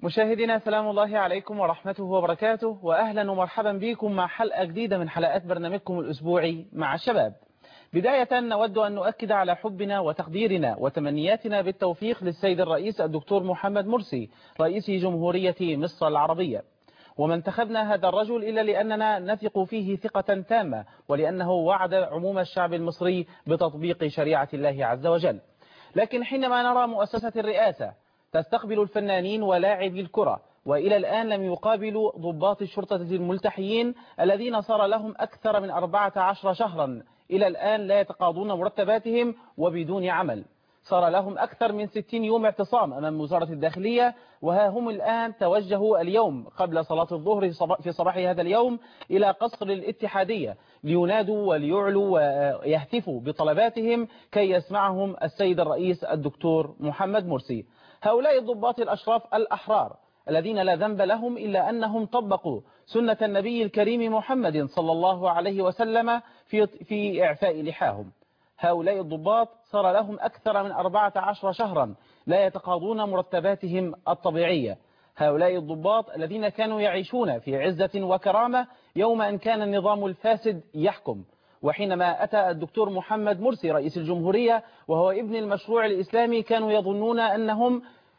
مشاهدينا سلام الله عليكم ورحمته وبركاته وأهلا ومرحبا بكم مع حلقة جديدة من حلقات برنامجكم الأسبوعي مع الشباب بداية نود أن نؤكد على حبنا وتقديرنا وتمنياتنا بالتوفيق للسيد الرئيس الدكتور محمد مرسي رئيس جمهورية مصر العربية وما انتخبنا هذا الرجل إلا لأننا نثق فيه ثقة تامة ولأنه وعد عموم الشعب المصري بتطبيق شريعة الله عز وجل لكن حينما نرى مؤسسة الرئاسة تستقبل الفنانين ولاعبي الكرة وإلى الآن لم يقابلوا ضباط الشرطة الملتحيين الذين صار لهم أكثر من 14 شهرا إلى الآن لا يتقاضون مرتباتهم وبدون عمل صار لهم أكثر من 60 يوم اعتصام أمام وزارة الداخلية وها هم الآن توجهوا اليوم قبل صلاة الظهر في صباح هذا اليوم إلى قصر الاتحادية لينادوا وليعلوا ويهتفوا بطلباتهم كي يسمعهم السيد الرئيس الدكتور محمد مرسي هؤلاء الضباط الأشراف الأحرار الذين لا ذنب لهم إلا أنهم طبقوا سنة النبي الكريم محمد صلى الله عليه وسلم في, في إعفاء لحاهم هؤلاء الضباط صار لهم أكثر من 14 شهرا لا يتقاضون مرتباتهم الطبيعية هؤلاء الضباط الذين كانوا يعيشون في عزة وكرامة يوم أن كان النظام الفاسد يحكم وحينما أتى الدكتور محمد مرسي رئيس الجمهورية وهو ابن المشروع الإسلامي كانوا يظنون أنهم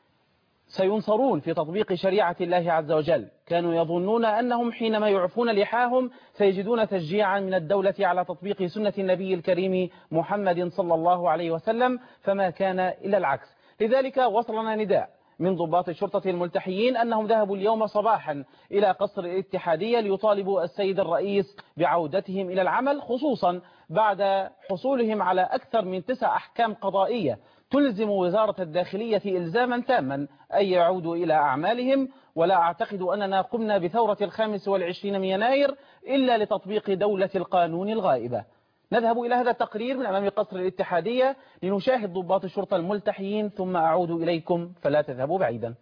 سينصرون في تطبيق شريعة الله عز وجل كانوا يظنون أنهم حينما يعفون لحاهم سيجدون تشجيعا من الدولة على تطبيق سنة النبي الكريم محمد صلى الله عليه وسلم فما كان إلا العكس لذلك وصلنا نداء من ضباط الشرطة الملتحيين أنهم ذهبوا اليوم صباحا إلى قصر الاتحادية ليطالبوا السيد الرئيس بعودتهم إلى العمل خصوصا بعد حصولهم على أكثر من تسع أحكام قضائية تلزم وزارة الداخلية إلزاما تاما أن يعودوا إلى أعمالهم ولا أعتقد أننا قمنا بثورة الخامس والعشرين من يناير إلا لتطبيق دولة القانون الغائبة نذهب إلى هذا التقرير من أمام قصر الاتحادية لنشاهد ضباط الشرطة الملتحيين ثم أعود إليكم فلا تذهبوا بعيدا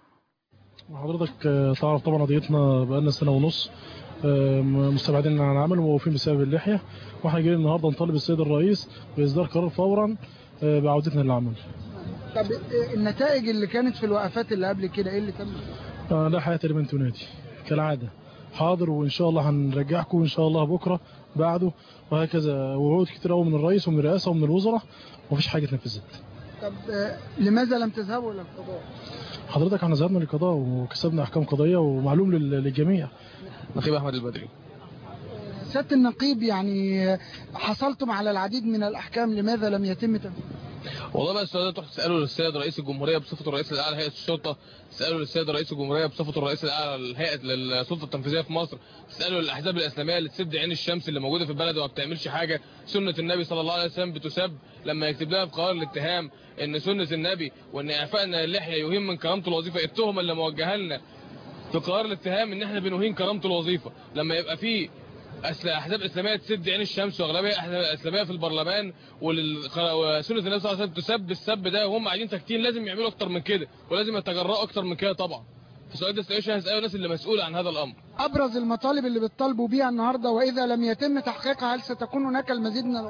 حضرتك تعرف طبعا قضيتنا بقالنا سنة ونص مستبعدين عن العمل وموقوفين بسبب اللحية واحنا جايين النهارده نطالب السيد الرئيس بإصدار قرار فورا بعودتنا للعمل طب النتائج اللي كانت في الوقفات اللي قبل كده ايه اللي تم آه لا حياة لمن تنادي كالعادة حاضر وإن شاء الله هنرجعكم إن شاء الله بكرة بعده وهكذا وعود كتير قوي من الرئيس ومن الرئاسة ومن الوزراء ومفيش حاجة اتنفذت طب لماذا لم تذهبوا للقضاء حضرتك احنا ذهبنا للقضاء وكسبنا أحكام قضائية ومعلوم للجميع نقيب أحمد البدري سيادة النقيب يعني حصلتم على العديد من الأحكام لماذا لم يتم تنفيذها والله بقى السؤال ده تروح تساله للسيد رئيس الجمهوريه بصفته الرئيس الاعلى لهيئه الشرطه تساله للسيد رئيس الجمهوريه بصفته الرئيس الاعلى لهيئه للسلطه التنفيذيه في مصر تساله للاحزاب الاسلاميه اللي تسد عين الشمس اللي موجوده في البلد وما بتعملش حاجه سنه النبي صلى الله عليه وسلم بتسب لما يكتب لها في قرار الاتهام ان سنه النبي وان اعفائنا اللحيه يهين من كرامه الوظيفه التهمه اللي موجهه لنا في قرار الاتهام ان احنا بنهين كرامه الوظيفه لما يبقى في احزاب اسلاميه تسد عين الشمس واغلبيه اسلاميه في البرلمان وسنه النبي صلى الله عليه وسلم تسب السب ده وهم قاعدين ساكتين لازم يعملوا اكتر من كده ولازم يتجرأوا اكتر من كده طبعا السؤال ده سؤال هسأله الناس اللي مسؤوله عن هذا الامر ابرز المطالب اللي بتطالبوا بيها النهارده واذا لم يتم تحقيقها هل ستكون هناك المزيد من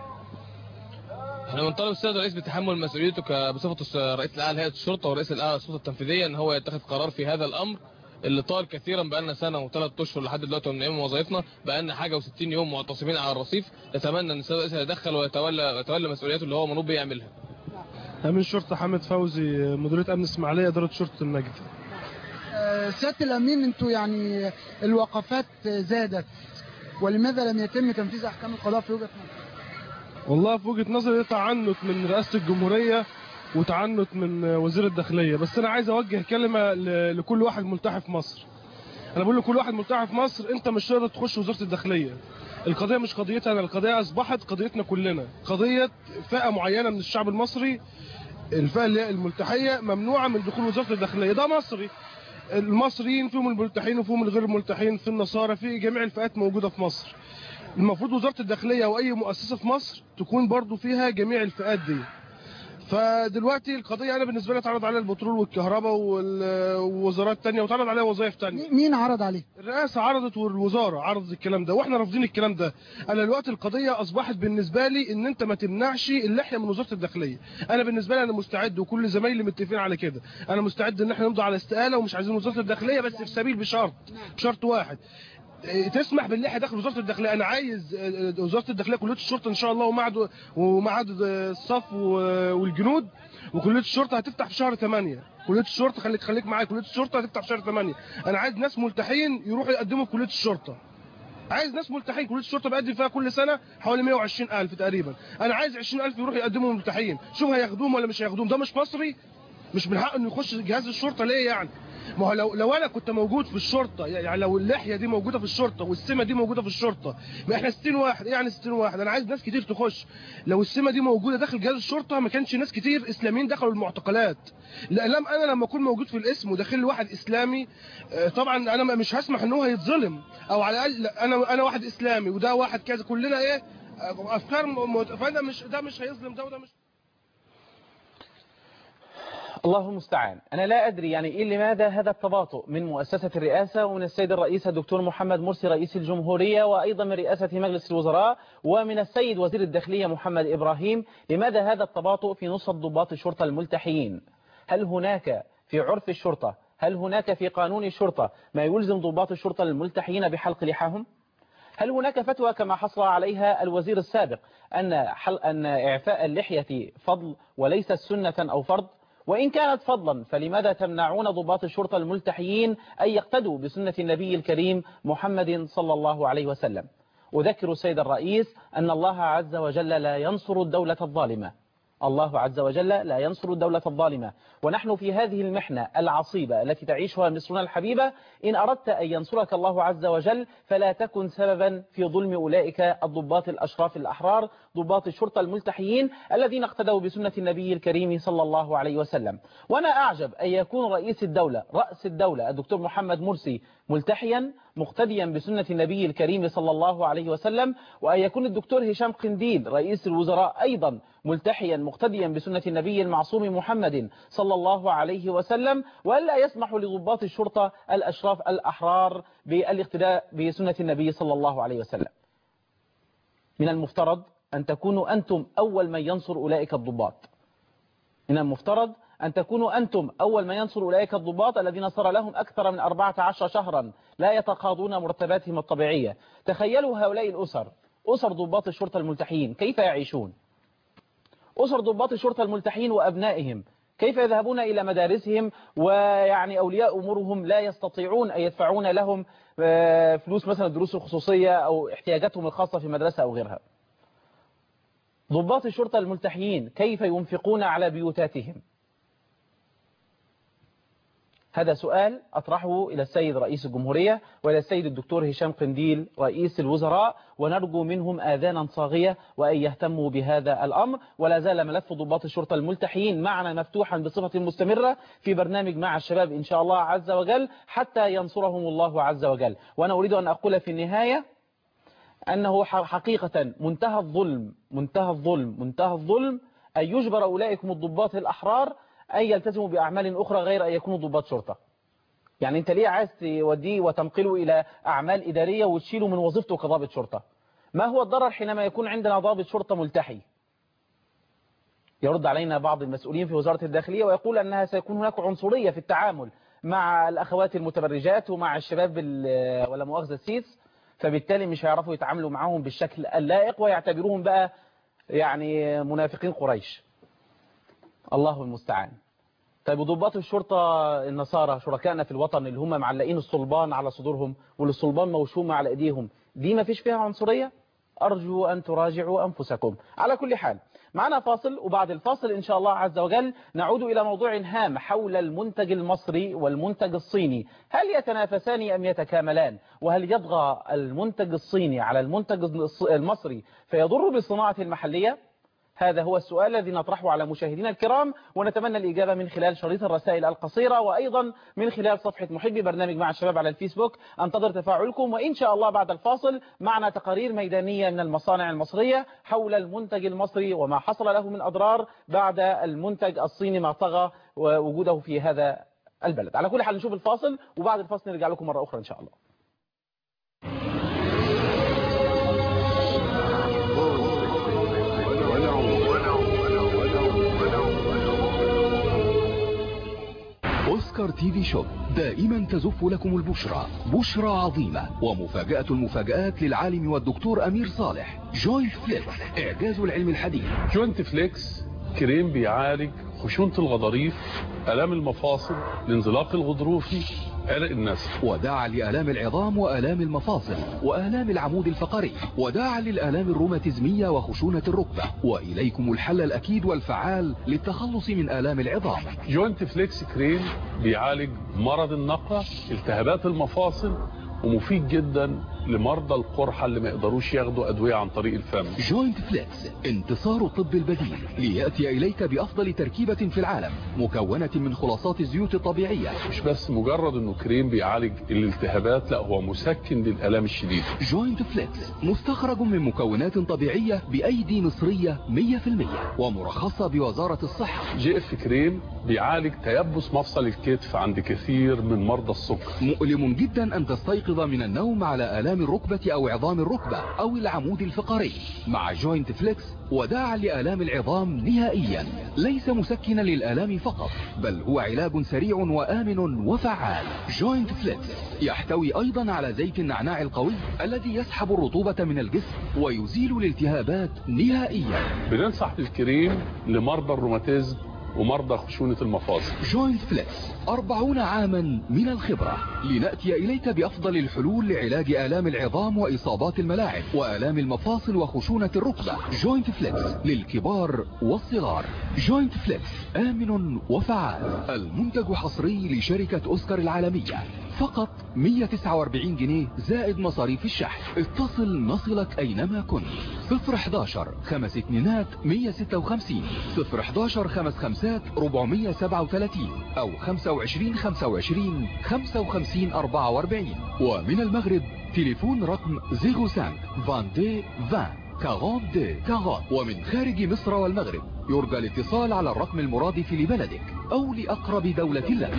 احنا بنطالب السيد الرئيس بتحمل مسؤوليته بصفه الرئيس الاعلى لهيئه الشرطه والرئيس الاعلى للسلطه التنفيذيه ان هو يتخذ قرار في هذا الامر اللي طال كثيرا بقالنا سنه وثلاث اشهر لحد دلوقتي من ايام وظيفتنا بقالنا حاجه و60 يوم معتصمين على الرصيف نتمنى ان السيد الرئيس يتدخل ويتولى ويتولى مسؤولياته اللي هو منوب بيعملها. امين الشرطه حامد فوزي مديريه امن اسماعيليه اداره شرطه النجد. سياده الامين انتوا يعني الوقفات زادت ولماذا لم يتم تنفيذ احكام القضاء في وجهه نظرك؟ والله في وجهه نظري تعنت من رئاسه الجمهوريه وتعنت من وزير الداخليه بس انا عايز اوجه كلمه لكل واحد ملتحي في مصر انا بقول لكل واحد ملتحي في مصر انت مش تقدر تخش وزاره الداخليه القضيه مش قضيتنا القضيه اصبحت قضيتنا كلنا قضيه فئه معينه من الشعب المصري الفئه اللي هي الملتحيه ممنوعه من دخول وزاره الداخليه ده مصري المصريين فيهم الملتحين وفيهم الغير الملتحين في النصارى في جميع الفئات موجوده في مصر المفروض وزاره الداخليه او اي مؤسسه في مصر تكون برضو فيها جميع الفئات دي فدلوقتي القضيه انا بالنسبه لي اتعرض عليها البترول والكهرباء وال- ووزارات تانية واتعرض عليها وظائف تانية مي- مين عرض عليه الرئاسه عرضت والوزاره عرضت الكلام ده واحنا رافضين الكلام ده انا دلوقتي القضيه اصبحت بالنسبه لي ان انت ما تمنعش اللحيه من وزاره الداخليه انا بالنسبه لي انا مستعد وكل زمايلي متفقين على كده انا مستعد ان احنا نمضي على استقاله ومش عايزين وزاره الداخليه بس في سبيل بشرط بشرط واحد إيه، تسمح باللحيه داخل وزاره الداخليه انا عايز آه، وزاره الداخليه كليه الشرطه ان شاء الله ومعهد ومعهد آه، الصف و- والجنود وكليه الشرطه هتفتح في شهر 8 كليه الشرطه خليك خليك معايا كليه الشرطه هتفتح في شهر 8 انا عايز ناس ملتحين يروحوا يقدموا في كليه الشرطه عايز ناس ملتحين كليه الشرطه بقدم فيها كل سنه حوالي 120000 تقريبا انا عايز 20000 يروحوا يقدموا ملتحين شوف هياخدوهم ولا مش هياخدوهم ده مش مصري مش من حقه انه يخش جهاز الشرطه ليه يعني ما هو لو لو انا كنت موجود في الشرطه يعني لو اللحيه دي موجوده في الشرطه والسمه دي موجوده في الشرطه ما احنا 60 واحد ايه يعني 60 واحد انا عايز ناس كتير تخش لو السمه دي موجوده داخل جهاز الشرطه ما كانش ناس كتير اسلاميين دخلوا المعتقلات لا لم انا لما اكون موجود في الاسم وداخل لي واحد اسلامي آه، طبعا انا ما- مش هسمح ان هو يتظلم او على الاقل لا، انا انا واحد اسلامي وده واحد كذا كلنا ايه آه، افكار م- م- فانا مش ده مش هيظلم ده وده مش الله المستعان أنا لا أدري يعني إيه لماذا هذا التباطؤ من مؤسسة الرئاسة ومن السيد الرئيس الدكتور محمد مرسي رئيس الجمهورية وأيضا من رئاسة مجلس الوزراء ومن السيد وزير الداخلية محمد إبراهيم لماذا هذا التباطؤ في نصف ضباط الشرطة الملتحيين هل هناك في عرف الشرطة هل هناك في قانون الشرطة ما يلزم ضباط الشرطة الملتحيين بحلق لحاهم هل هناك فتوى كما حصل عليها الوزير السابق أن حل أن إعفاء اللحية فضل وليست سنة أو فرض وإن كانت فضلا فلماذا تمنعون ضباط الشرطة الملتحيين أن يقتدوا بسنة النبي الكريم محمد صلى الله عليه وسلم أذكر السيد الرئيس أن الله عز وجل لا ينصر الدولة الظالمة الله عز وجل لا ينصر الدولة الظالمة ونحن في هذه المحنة العصيبة التي تعيشها مصرنا الحبيبة إن أردت أن ينصرك الله عز وجل فلا تكن سببا في ظلم أولئك الضباط الأشراف الأحرار ضباط الشرطة الملتحيين الذين اقتدوا بسنة النبي الكريم صلى الله عليه وسلم وأنا أعجب أن يكون رئيس الدولة رأس الدولة الدكتور محمد مرسي ملتحيا مقتديا بسنة النبي الكريم صلى الله عليه وسلم وأن يكون الدكتور هشام قنديل رئيس الوزراء أيضا ملتحيا مقتديا بسنة النبي المعصوم محمد صلى الله عليه وسلم وألا يسمح لضباط الشرطة الأشراف الأحرار بالاقتداء بسنة النبي صلى الله عليه وسلم من المفترض أن تكونوا أنتم أول من ينصر أولئك الضباط من المفترض أن تكونوا أنتم أول من ينصر أولئك الضباط الذين صار لهم أكثر من 14 شهرا لا يتقاضون مرتباتهم الطبيعية تخيلوا هؤلاء الأسر أسر ضباط الشرطة الملتحين كيف يعيشون أسر ضباط الشرطة الملتحين وأبنائهم كيف يذهبون إلى مدارسهم ويعني أولياء أمورهم لا يستطيعون أن يدفعون لهم آه، فلوس مثلا الدروس الخصوصية أو احتياجاتهم الخاصة في مدرسة أو غيرها ضباط الشرطة الملتحيين كيف ينفقون على بيوتاتهم هذا سؤال أطرحه إلى السيد رئيس الجمهورية وإلى السيد الدكتور هشام قنديل رئيس الوزراء ونرجو منهم آذانا صاغية وأن يهتموا بهذا الأمر ولا زال ملف ضباط الشرطة الملتحيين معنا مفتوحا بصفة مستمرة في برنامج مع الشباب إن شاء الله عز وجل حتى ينصرهم الله عز وجل وأنا أريد أن أقول في النهاية أنه ح- حقيقة منتهى الظلم منتهى الظلم منتهى الظلم أن يجبر أولئكم الضباط الأحرار أن يلتزموا بأعمال أخرى غير أن يكونوا ضباط شرطة يعني أنت ليه عايز توديه وتنقله إلى أعمال إدارية وتشيله من وظيفته كضابط شرطة ما هو الضرر حينما يكون عندنا ضابط شرطة ملتحي يرد علينا بعض المسؤولين في وزارة الداخلية ويقول أنها سيكون هناك عنصرية في التعامل مع الأخوات المتبرجات ومع الشباب ال- ولا مؤاخذة السيس فبالتالي مش هيعرفوا يتعاملوا معاهم بالشكل اللائق ويعتبروهم بقى يعني منافقين قريش الله المستعان طيب وضباط الشرطة النصارى شركائنا في الوطن اللي هم معلقين الصلبان على صدورهم والصلبان موشومة على ايديهم دي ما فيش فيها عنصرية أرجو أن تراجعوا أنفسكم على كل حال معنا فاصل وبعد الفاصل إن شاء الله عز وجل نعود إلى موضوع هام حول المنتج المصري والمنتج الصيني هل يتنافسان أم يتكاملان وهل يطغى المنتج الصيني على المنتج الص- المصري فيضر بالصناعة المحلية هذا هو السؤال الذي نطرحه على مشاهدينا الكرام ونتمنى الإجابة من خلال شريط الرسائل القصيرة وأيضا من خلال صفحة محبي برنامج مع الشباب على الفيسبوك أنتظر تفاعلكم وإن شاء الله بعد الفاصل معنا تقارير ميدانية من المصانع المصرية حول المنتج المصري وما حصل له من أضرار بعد المنتج الصيني ما طغى وجوده في هذا البلد على كل حال نشوف الفاصل وبعد الفاصل نرجع لكم مرة أخرى إن شاء الله أوسكار تي في شوب دائما تزف لكم البشرى بشرى عظيمة ومفاجأة المفاجآت للعالم والدكتور أمير صالح جوينت فليكس إعجاز العلم الحديث جوينت فليكس كريم بيعالج خشونة الغضاريف آلام المفاصل الانزلاق الغضروفي عرق النسل وداعا لآلام العظام وآلام المفاصل وآلام العمود الفقري وداعا للآلام الروماتيزمية وخشونة الركبة وإليكم الحل الأكيد والفعال للتخلص من آلام العظام جوينت فليكس كريم بيعالج مرض النقرة التهابات المفاصل ومفيد جدا لمرضى القرحة اللي ما يقدروش ياخدوا أدوية عن طريق الفم جوينت فليكس انتصار الطب البديل ليأتي إليك بأفضل تركيبة في العالم مكونة من خلاصات الزيوت الطبيعية مش بس مجرد انه كريم بيعالج الالتهابات لا هو مسكن للآلام الشديدة جوينت فليكس مستخرج من مكونات طبيعية بأيدي مصرية 100% ومرخصة بوزارة الصحة جي اف كريم بيعالج تيبس مفصل الكتف عند كثير من مرضى السكر مؤلم جدا أن تستيقظ من النوم على آلام الركبة أو عظام الركبة أو العمود الفقري مع جوينت فليكس وداعا لآلام العظام نهائيا ليس مسكنا للآلام فقط بل هو علاج سريع وآمن وفعال جوينت فليكس يحتوي أيضا على زيت النعناع القوي الذي يسحب الرطوبة من الجسم ويزيل الالتهابات نهائيا بننصح بالكريم لمرضى الروماتيزم ومرضى خشونة المفاصل جوينت فليكس أربعون عاما من الخبرة لنأتي إليك بأفضل الحلول لعلاج آلام العظام وإصابات الملاعب وآلام المفاصل وخشونة الركبة جوينت فليكس للكبار والصغار جوينت فليكس آمن وفعال المنتج حصري لشركة أوسكار العالمية فقط 149 جنيه زائد مصاريف الشحن اتصل نصلك أينما كنت 011 خمس اتنينات 156 011 خمس خمسات 437 أو 25 25 55 44 ومن المغرب تليفون رقم 05 22 20 42 40 ومن خارج مصر والمغرب يرجى الاتصال على الرقم المرادف لبلدك أو لأقرب دولة لك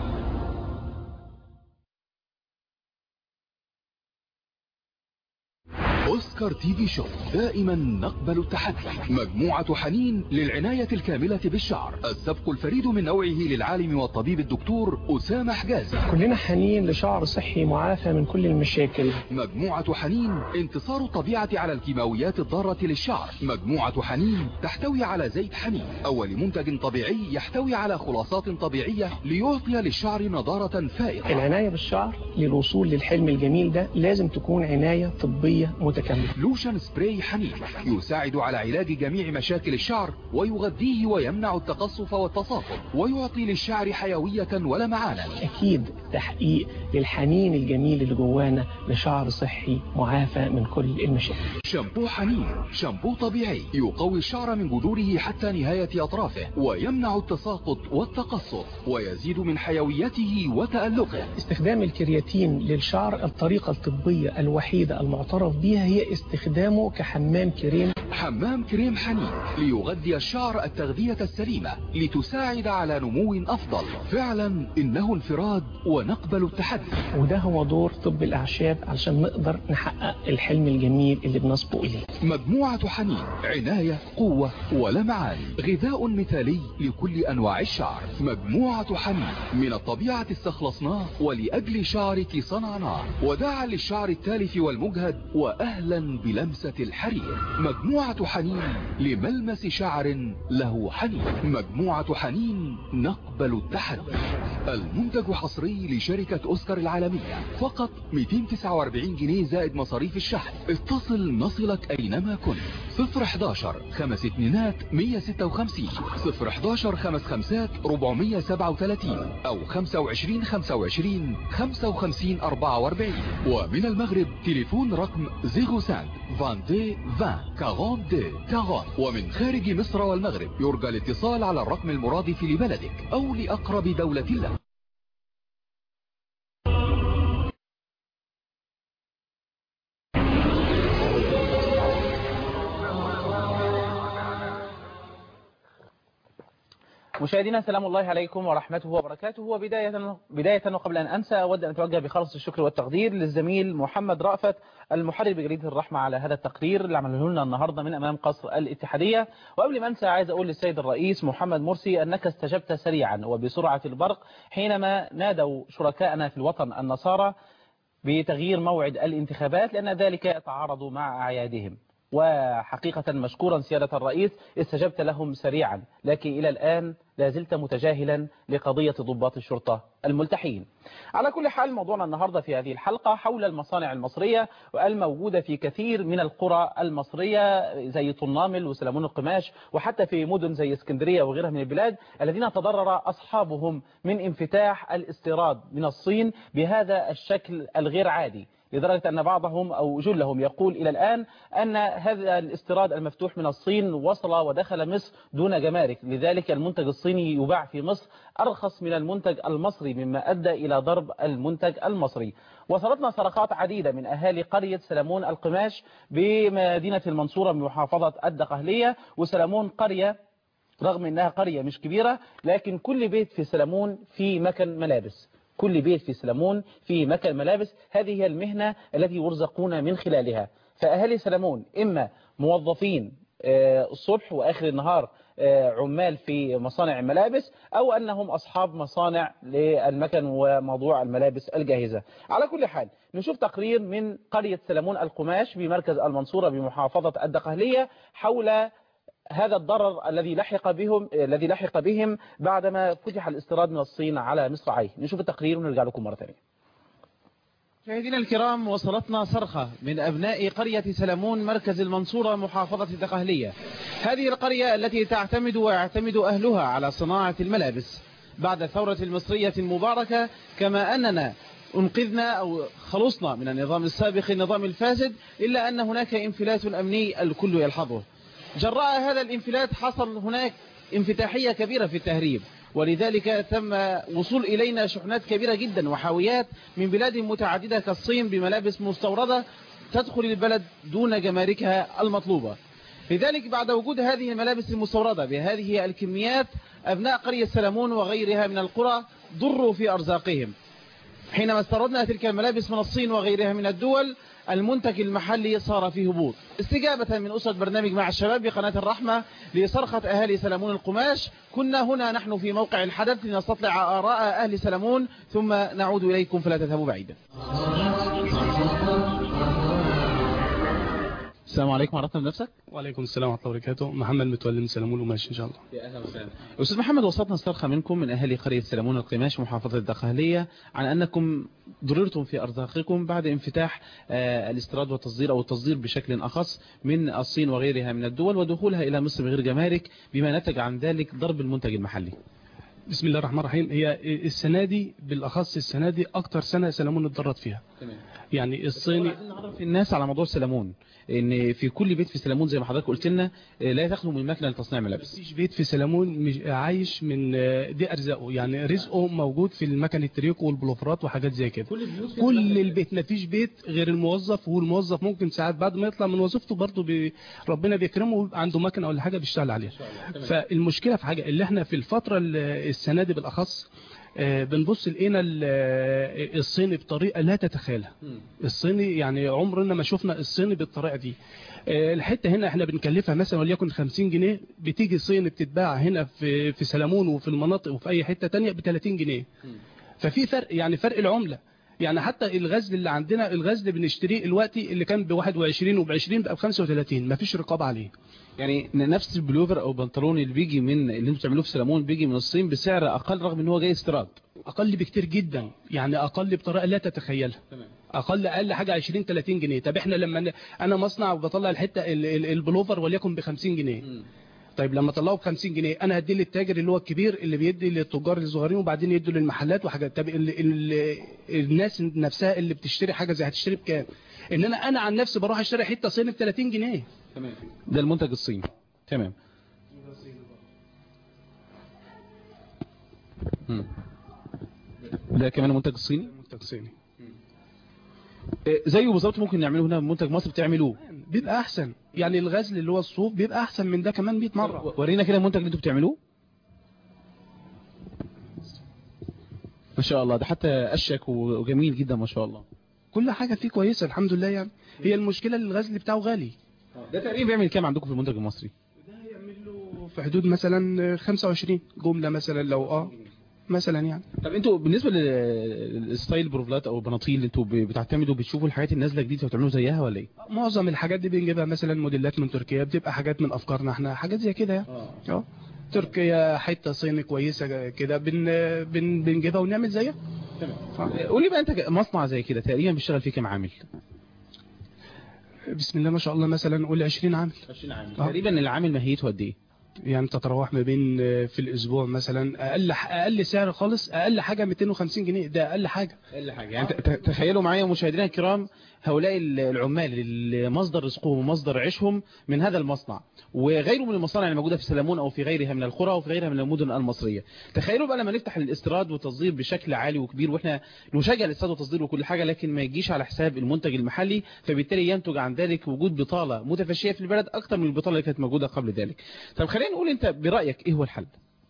أوسكار تي في شو دائما نقبل التحدي مجموعة حنين للعناية الكاملة بالشعر السبق الفريد من نوعه للعالم والطبيب الدكتور أسامة حجازي كلنا حنين لشعر صحي معافى من كل المشاكل مجموعة حنين انتصار الطبيعة على الكيماويات الضارة للشعر مجموعة حنين تحتوي على زيت حنين أول منتج طبيعي يحتوي على خلاصات طبيعية ليعطي للشعر نضارة فائقة العناية بالشعر للوصول للحلم الجميل ده لازم تكون عناية طبية متكاملة لوشن سبراي حنين يساعد على علاج جميع مشاكل الشعر ويغذيه ويمنع التقصف والتصاقم ويعطي للشعر حيوية ولمعانا أكيد تحقيق للحنين الجميل اللي جوانا لشعر صحي معافى من كل المشاكل شامبو حنين شامبو طبيعي يقوي الشعر من جذوره حتى نهاية أطرافه ويمنع التساقط والتقصف ويزيد من حيويته وتألقه استخدام الكرياتين للشعر الطريقة الطبية الوحيدة المعترف بها هي استخدامه كحمام كريم حمام كريم حنين ليغذي الشعر التغذية السليمة لتساعد على نمو أفضل فعلا إنه انفراد ونقبل التحدي وده هو دور طب الأعشاب علشان نقدر نحقق الحلم الجميل اللي بنصبو إليه مجموعة حنين عناية قوة ولمعان غذاء مثالي لكل أنواع الشعر مجموعة حنين من الطبيعة استخلصناه ولأجل شعرك صنعناه وداعا للشعر التالف والمجهد وأهلا بلمسة الحرير مجموعة حنين لملمس شعر له حنين مجموعة حنين نقبل التحدي المنتج حصري لشركة أوسكار العالمية فقط 249 جنيه زائد مصاريف الشحن اتصل نصلك أينما كنت 011 خمس اتنينات 156 011 خمس خمسات 437 أو 25 25 55 44 ومن المغرب تليفون رقم 05 فان دي فان 40 دي 40 ومن خارج مصر والمغرب يرجى الاتصال على الرقم المرادف لبلدك أو لأقرب دولة لك مشاهدينا سلام الله عليكم ورحمته وبركاته وبداية بداية وقبل أن أنسى أود أن أتوجه بخلص الشكر والتقدير للزميل محمد رأفت المحرر بجريدة الرحمة على هذا التقرير اللي عمله لنا النهاردة من أمام قصر الاتحادية وقبل ما أنسى عايز أقول للسيد الرئيس محمد مرسي أنك استجبت سريعا وبسرعة البرق حينما نادوا شركائنا في الوطن النصارى بتغيير موعد الانتخابات لأن ذلك يتعارض مع أعيادهم وحقيقة مشكورا سيادة الرئيس استجبت لهم سريعا لكن إلى الآن لا زلت متجاهلا لقضية ضباط الشرطة الملتحين على كل حال موضوعنا النهاردة في هذه الحلقة حول المصانع المصرية والموجودة في كثير من القرى المصرية زي طنامل وسلمون القماش وحتى في مدن زي اسكندرية وغيرها من البلاد الذين تضرر أصحابهم من انفتاح الاستيراد من الصين بهذا الشكل الغير عادي لدرجة أن بعضهم أو جلهم يقول إلى الآن أن هذا الاستيراد المفتوح من الصين وصل ودخل مصر دون جمارك لذلك المنتج الصيني يباع في مصر أرخص من المنتج المصري مما أدى إلى ضرب المنتج المصري وصلتنا صرخات عديدة من أهالي قرية سلمون القماش بمدينة المنصورة بمحافظة الدقهلية وسلمون قرية رغم أنها قرية مش كبيرة لكن كل بيت في سلمون في مكان ملابس كل بيت في سلمون في مكان ملابس هذه هي المهنة التي يرزقون من خلالها فأهالي سلمون إما موظفين الصبح وآخر النهار عمال في مصانع الملابس أو أنهم أصحاب مصانع للمكن وموضوع الملابس الجاهزة على كل حال نشوف تقرير من قرية سلمون القماش بمركز المنصورة بمحافظة الدقهلية حول هذا الضرر الذي لحق بهم الذي لحق بهم بعدما فتح الاستيراد من الصين على مصراعيه نشوف التقرير ونرجع لكم مرة ثانية مشاهدينا الكرام وصلتنا صرخة من أبناء قرية سلمون مركز المنصورة محافظة الدقهلية هذه القرية التي تعتمد ويعتمد أهلها على صناعة الملابس بعد الثورة المصرية المباركة كما أننا انقذنا أو خلصنا من النظام السابق النظام الفاسد إلا أن هناك انفلات أمني الكل يلحظه جراء هذا الانفلات حصل هناك انفتاحية كبيرة في التهريب ولذلك تم وصول إلينا شحنات كبيرة جدا وحاويات من بلاد متعددة كالصين بملابس مستوردة تدخل البلد دون جماركها المطلوبة لذلك بعد وجود هذه الملابس المستوردة بهذه الكميات أبناء قرية سلمون وغيرها من القرى ضروا في أرزاقهم حينما استردنا تلك الملابس من الصين وغيرها من الدول المنتج المحلي صار فيه هبوط استجابة من أسرة برنامج مع الشباب بقناة الرحمة لصرخة أهالي سلمون القماش كنا هنا نحن في موقع الحدث لنستطلع آراء أهل سلمون ثم نعود إليكم فلا تذهبوا بعيدا السلام عليكم عرفنا بنفسك وعليكم السلام ورحمة الله وبركاته محمد متولي من سلمون وماشي إن شاء الله يا أهلا وسهلا أستاذ محمد وصلتنا استرخى منكم من أهالي قرية سلمون القماش محافظة الدقهلية عن أنكم ضررتم في أرزاقكم بعد انفتاح الاستيراد والتصدير أو التصدير بشكل أخص من الصين وغيرها من الدول ودخولها إلى مصر بغير جمارك بما نتج عن ذلك ضرب المنتج المحلي بسم الله الرحمن الرحيم هي السنة دي بالأخص السنة دي أكتر سنة سلمون اتضرت فيها تمام يعني الصيني نعرف الناس على موضوع سلمون ان في كل بيت في سلمون زي ما حضرتك قلت لنا لا تخلو من مكنه لتصنيع ملابس مفيش بيت في سلمون مش عايش من دي ارزاقه يعني رزقه موجود في المكن التريكو والبلوفرات وحاجات زي كده كل البيوت كل البيت مفيش بيت غير الموظف والموظف ممكن ساعات بعد ما يطلع من وظيفته برضه بي ربنا بيكرمه عنده مكنه ولا حاجه بيشتغل عليها فالمشكله في حاجه اللي احنا في الفتره السنه دي بالاخص بنبص لقينا الصيني بطريقة لا تتخيلها الصيني يعني عمرنا ما شفنا الصيني بالطريقة دي الحتة هنا احنا بنكلفها مثلا وليكن 50 جنيه بتيجي صيني بتتباع هنا في في سلمون وفي المناطق وفي اي حتة تانية ب 30 جنيه ففي فرق يعني فرق العملة يعني حتى الغزل اللي عندنا الغزل بنشتريه دلوقتي اللي كان ب 21 وب 20 بقى ب 35 مفيش رقابة عليه يعني نفس البلوفر او بنطلون اللي بيجي من اللي انتوا بتعملوه في سلمون بيجي من الصين بسعر اقل رغم ان هو جاي استيراد اقل بكتير جدا يعني اقل بطريقه لا تتخيلها تمام اقل اقل حاجه 20 30 جنيه طب احنا لما ن- انا مصنع وبطلع الحته ال- ال- البلوفر وليكن ب 50 جنيه طيب لما طلعوا ب 50 جنيه انا هدي للتاجر اللي هو الكبير اللي بيدي للتجار الصغيرين وبعدين يدوا للمحلات وحاجات طب ال ال الناس نفسها اللي بتشتري حاجه زي هتشتري بكام ان انا انا عن نفسي بروح اشتري حته صيني ب 30 جنيه تمام ده المنتج الصيني تمام مم. ده كمان منتج الصيني منتج صيني إيه، زيه بالظبط ممكن نعمله هنا منتج مصر بتعملوه بيبقى احسن يعني الغزل اللي هو الصوف بيبقى احسن من ده كمان 100 مره ورينا كده المنتج اللي انتوا بتعملوه ما شاء الله ده حتى اشيك وجميل جدا ما شاء الله كل حاجه فيه كويسه الحمد لله يعني هي المشكله اللي الغزل بتاعه غالي ده تقريبا بيعمل كام عندكم في المنتج المصري في حدود مثلا 25 جمله مثلا لو اه مثلا يعني طب انتوا بالنسبه للستايل بروفلات او البناطيل انتوا ب- بتعتمدوا بتشوفوا الحاجات النازله جديده وتعملوا زيها ولا ايه معظم الحاجات دي بنجيبها مثلا موديلات من تركيا بتبقى حاجات من افكارنا احنا حاجات زي كده يعني اه تركيا حته صيني كويسه كده بن بن بنجيبها ونعمل زيها قول لي بقى انت مصنع زي كده تقريبا بيشتغل فيه كام عامل بسم الله ما شاء الله مثلا نقول 20 عامل 20 عامل آه. تقريبا العامل ماهيته قد ايه يعني تتراوح ما بين آه، في الاسبوع مثلا اقل اقل سعر خالص اقل حاجه 250 جنيه ده اقل حاجه اقل حاجه يعني ت- ت- تخيلوا معايا مشاهدينا الكرام هؤلاء ال- العمال اللي مصدر رزقهم ومصدر عيشهم من هذا المصنع وغيره من المصانع اللي موجوده في سلمون او في غيرها من القرى وفي غيرها من المدن المصريه تخيلوا بقى لما نفتح الاستيراد والتصدير بشكل عالي وكبير واحنا نشجع الاستيراد والتصدير وكل حاجه لكن ما يجيش على حساب المنتج المحلي فبالتالي ينتج عن ذلك وجود بطاله متفشيه في البلد اكثر من البطاله اللي كانت موجوده قبل ذلك طب خلينا نقول انت برايك ايه هو الحل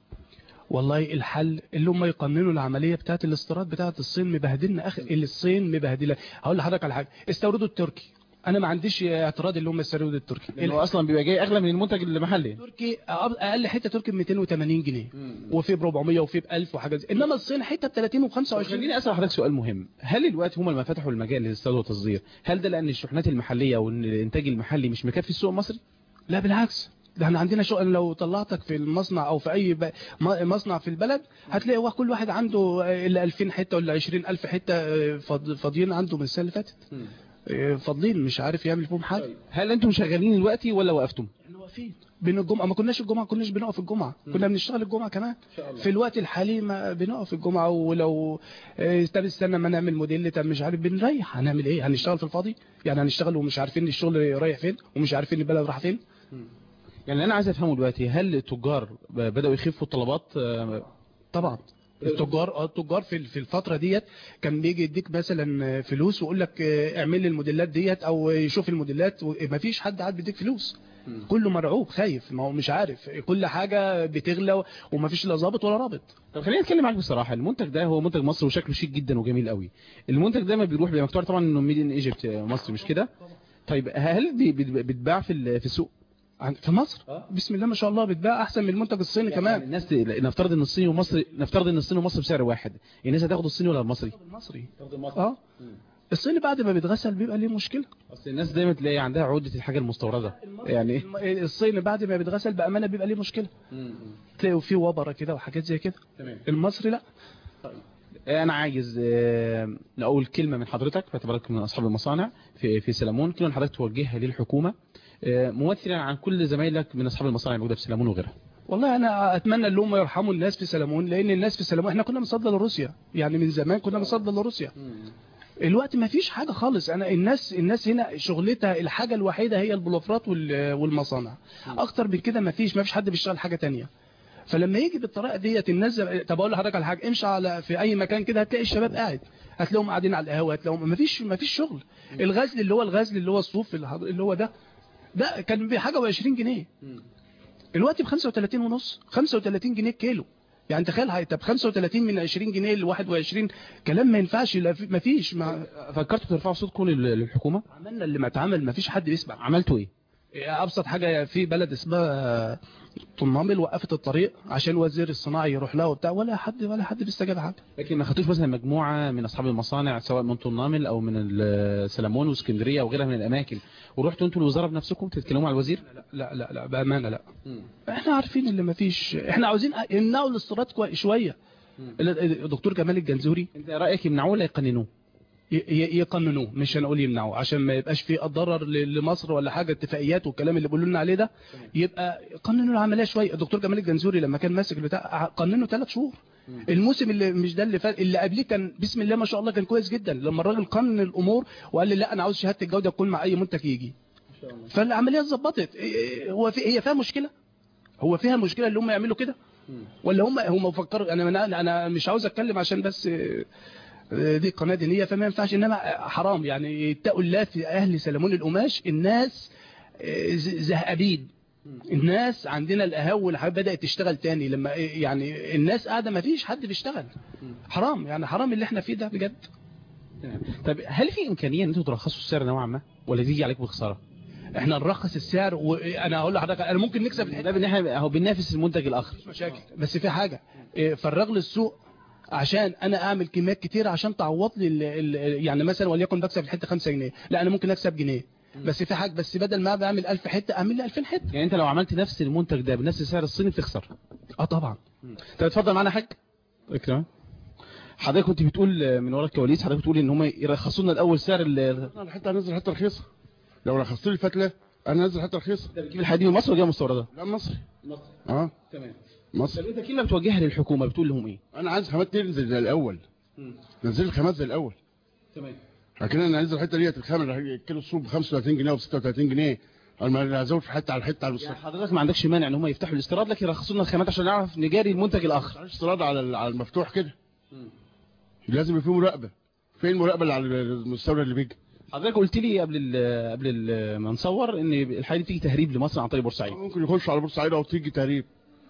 والله الحل اللي هم يقننوا العمليه بتاعت الاستيراد بتاعت الصين مبهدلنا اخر اللي الصين مبهدله هقول لحضرتك على حاجه استوردوا التركي انا ما عنديش اعتراض اللي هم يستوردوا التركي لانه اصلا بيبقى جاي اغلى من المنتج المحلي التركي اقل حته تركي ب 280 جنيه وفي ب 400 وفي ب 1000 وحاجات زي انما الصين حته ب 30 و 25 خليني اسال حضرتك سؤال مهم هل الوقت هم لما فتحوا المجال للاستيراد والتصدير هل ده لان الشحنات المحليه وان الانتاج المحلي مش مكفي السوق المصري لا بالعكس ده احنا عندنا شغل لو طلعتك في المصنع او في اي ب... م- مصنع في البلد هتلاقي هو كل واحد عنده ال 2000 حته ولا 20000 حته آه، فاض- فاضيين عنده من السنه اللي فاتت آه، فاضلين مش عارف يعمل فيهم حاجه هل انتم شغالين دلوقتي ولا وقفتم احنا واقفين بين الجمعه ما كناش الجمعه ما كناش بنقف الجمعه كنا بنشتغل الجمعه كمان في الوقت الحالي ما بنقف الجمعه ولو آه، طب استنى ما نعمل موديل طب مش عارف بنريح هنعمل ايه هنشتغل في الفاضي يعني هنشتغل ومش عارفين الشغل رايح فين ومش عارفين البلد رايحه فين يعني انا عايز افهمه دلوقتي هل التجار بداوا يخفوا الطلبات آه، طبعا التجار اه التجار في في الفتره ديت كان بيجي يديك مثلا فلوس ويقول لك اه، اعمل لي الموديلات ديت او يشوف الموديلات ما فيش حد قاعد بيديك فلوس كله مرعوب خايف ما هو مش عارف كل حاجه بتغلى وما فيش لا ظابط ولا رابط طب خليني اتكلم معاك بصراحه المنتج ده هو منتج مصري وشكله شيك جدا وجميل قوي المنتج ده ما بيروح بيبقى مكتوب طبعا انه ميد ان ايجيبت مصري مش كده طيب هل بي- بي- بيتباع في ال- في السوق عن- في مصر بسم الله ما شاء الله بتباع احسن من المنتج الصيني يعني كمان الناس ت- نفترض ان الصيني ومصر نفترض ان الصيني ومصر بسعر واحد الناس هتاخد الصيني ولا المصري المصري اه الصيني بعد ما بيتغسل بيبقى ليه مشكله اصل الناس دايما تلاقي عندها عقده الحاجه المستورده يعني الم- الصيني بعد ما بيتغسل بامانه بيبقى ليه مشكله تلاقوا فيه وبره كده وحاجات زي كده تمام. المصري لا انا عايز آه، اقول كلمه من حضرتك باعتبارك من اصحاب المصانع في في سلمون كلمه حضرتك توجهها للحكومه آه، ممثلا عن كل زمايلك من اصحاب المصانع الموجوده في سلمون وغيرها والله انا اتمنى ان هم يرحموا الناس في سلمون لان الناس في سلمون احنا كنا بنصدر لروسيا يعني من زمان كنا بنصدر لروسيا الوقت ما فيش حاجه خالص انا الناس الناس هنا شغلتها الحاجه الوحيده هي البلوفرات وال- والمصانع اكتر من كده ما فيش ما فيش حد بيشتغل حاجه تانية فلما يجي بالطريقه ديت الناس زي- طب اقول لحضرتك على حاجه امشي على في اي مكان كده هتلاقي الشباب قاعد هتلاقيهم قاعدين على القهوه هتلاقيهم ما فيش ما فيش شغل الغزل اللي هو الغزل اللي هو الصوف اللي حض- اللي هو ده ده كان بحاجه و20 جنيه الوقت ب 35 ونص 35 جنيه كيلو يعني تخيل هاي طب 35 من 20 جنيه ل 21 كلام ما ينفعش لا في- ما فيش ما فكرتوا ترفعوا صوتكم لل- للحكومه عملنا اللي ما اتعمل ما فيش حد بيسمع عملتوا ايه ابسط حاجه في بلد اسمها طنامل وقفت الطريق عشان وزير الصناعي يروح لها وبتاع ولا حد ولا حد بيستجاب حاجه لكن ما خدتوش مثلا مجموعه من اصحاب المصانع سواء من طنامل او من السلمون واسكندريه او غيرها من الاماكن ورحتوا انتوا الوزاره بنفسكم تتكلموا مع الوزير لا لا لا بامانه لا احنا عارفين اللي ما فيش احنا عاوزين يمنعوا الاستيراد كوي- شويه الدكتور جمال الجنزوري انت رايك يمنعوه ولا يقننوه ي- ي- يقننوه مش هنقول يمنعوه عشان ما يبقاش في ضرر ل- لمصر ولا حاجه اتفاقيات والكلام اللي بيقولوا لنا عليه ده يبقى قننوا العمليه شويه الدكتور جمال الجنزوري لما كان ماسك البتاع قننوا ثلاث شهور الموسم اللي مش ده اللي فات اللي قبليه كان بسم الله ما شاء الله كان كويس جدا لما الراجل قنن الامور وقال لي لا انا عاوز شهاده الجوده تكون مع اي منتج يجي فالعمليه اتظبطت إيه- هو في هي فيها مشكله هو فيها مشكله اللي هم يعملوا كده ولا هم هم فكروا انا انا انا مش عاوز اتكلم عشان بس آه، آه، دي قناه دينيه فما ينفعش انما حرام يعني اتقوا الله في اهل سلمون القماش الناس آه، ز- زهقابين الناس عندنا القهاوي والحاجات بدات تشتغل تاني لما يعني الناس قاعده ما فيش حد بيشتغل حرام يعني حرام اللي احنا فيه ده بجد طب هل في امكانيه ان انتوا ترخصوا السعر نوعا ما ولا تيجي عليكم بخساره احنا نرخص السعر وانا هقول لحضرتك انا ممكن نكسب الحته ده ان احنا اهو بننافس المنتج الاخر مشاكل بس في حاجه إيه، فرغ لي السوق عشان انا اعمل كميات كتير عشان تعوض لي ال- ال- يعني مثلا وليكن بكسب الحته 5 جنيه لا انا ممكن اكسب جنيه بس في حاجه بس بدل ما بعمل 1000 حته اعمل لي 2000 حته يعني انت لو عملت نفس المنتج ده بنفس سعر الصيني بتخسر اه طبعا طب اتفضل معانا يا حاج اكرم حضرتك كنت بتقول من ورا الكواليس حضرتك بتقول ان هم يرخصوا لنا الاول سعر ال- انا حتى انزل حتى رخيصه لو رخصت لي فتله انا انزل حتى رخيصه انت بتجيب الحديد من مصر ولا جايه مستورده لا مصري مصر اه تمام مصر طب انت كلمه بتوجهها للحكومه بتقول لهم ايه انا عايز خامات تنزل زي الاول نزل الخامات زي الاول تمام لكن انا انزل الحته ديت الخامه كيلو الصوب ب 35 جنيه و 36 جنيه انا هزود في حته على حته على يعني المستقبل حضرتك ما عندكش مانع ان هم يفتحوا الاستيراد لكن يرخصوا لنا الخامات عشان نعرف نجاري المنتج الاخر معلش استيراد على ال- على المفتوح كده لازم يبقى في مراقبه فين المراقبه اللي على المستورد اللي بيجي حضرتك قلت لي قبل ال قبل ال ما نصور ان الحاجه دي بتيجي تهريب لمصر عن طريق بورسعيد ممكن يخش على بورسعيد او تيجي تهريب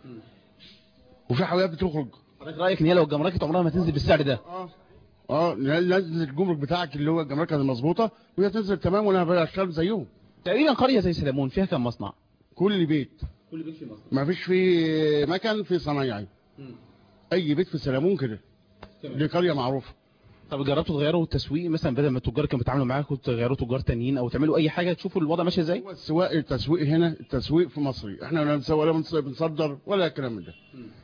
وفي حاجات بتخرج حضرتك رايك ان هي لو الجمركات عمرها ما تنزل بالسعر ده اه اه لازم الجمرك بتاعك اللي هو الجمركه المظبوطه وهي تنزل تمام وانا بشتغل زيهم تقريبا قريه زي سلمون فيها كم مصنع كل بيت كل بيت في مصر ما فيش في مكان في صنايعي اي بيت في سلمون كده دي قريه معروفه طب جربتوا تغيروا التسويق مثلا بدل ما التجار كانوا بيتعاملوا معاكم تغيروا تجار تانيين او تعملوا اي حاجه تشوفوا الوضع ماشي ازاي هو السواق التسويق هنا التسويق في مصري احنا ولا بنسوق ولا بنص- بنصدر ولا الكلام من ده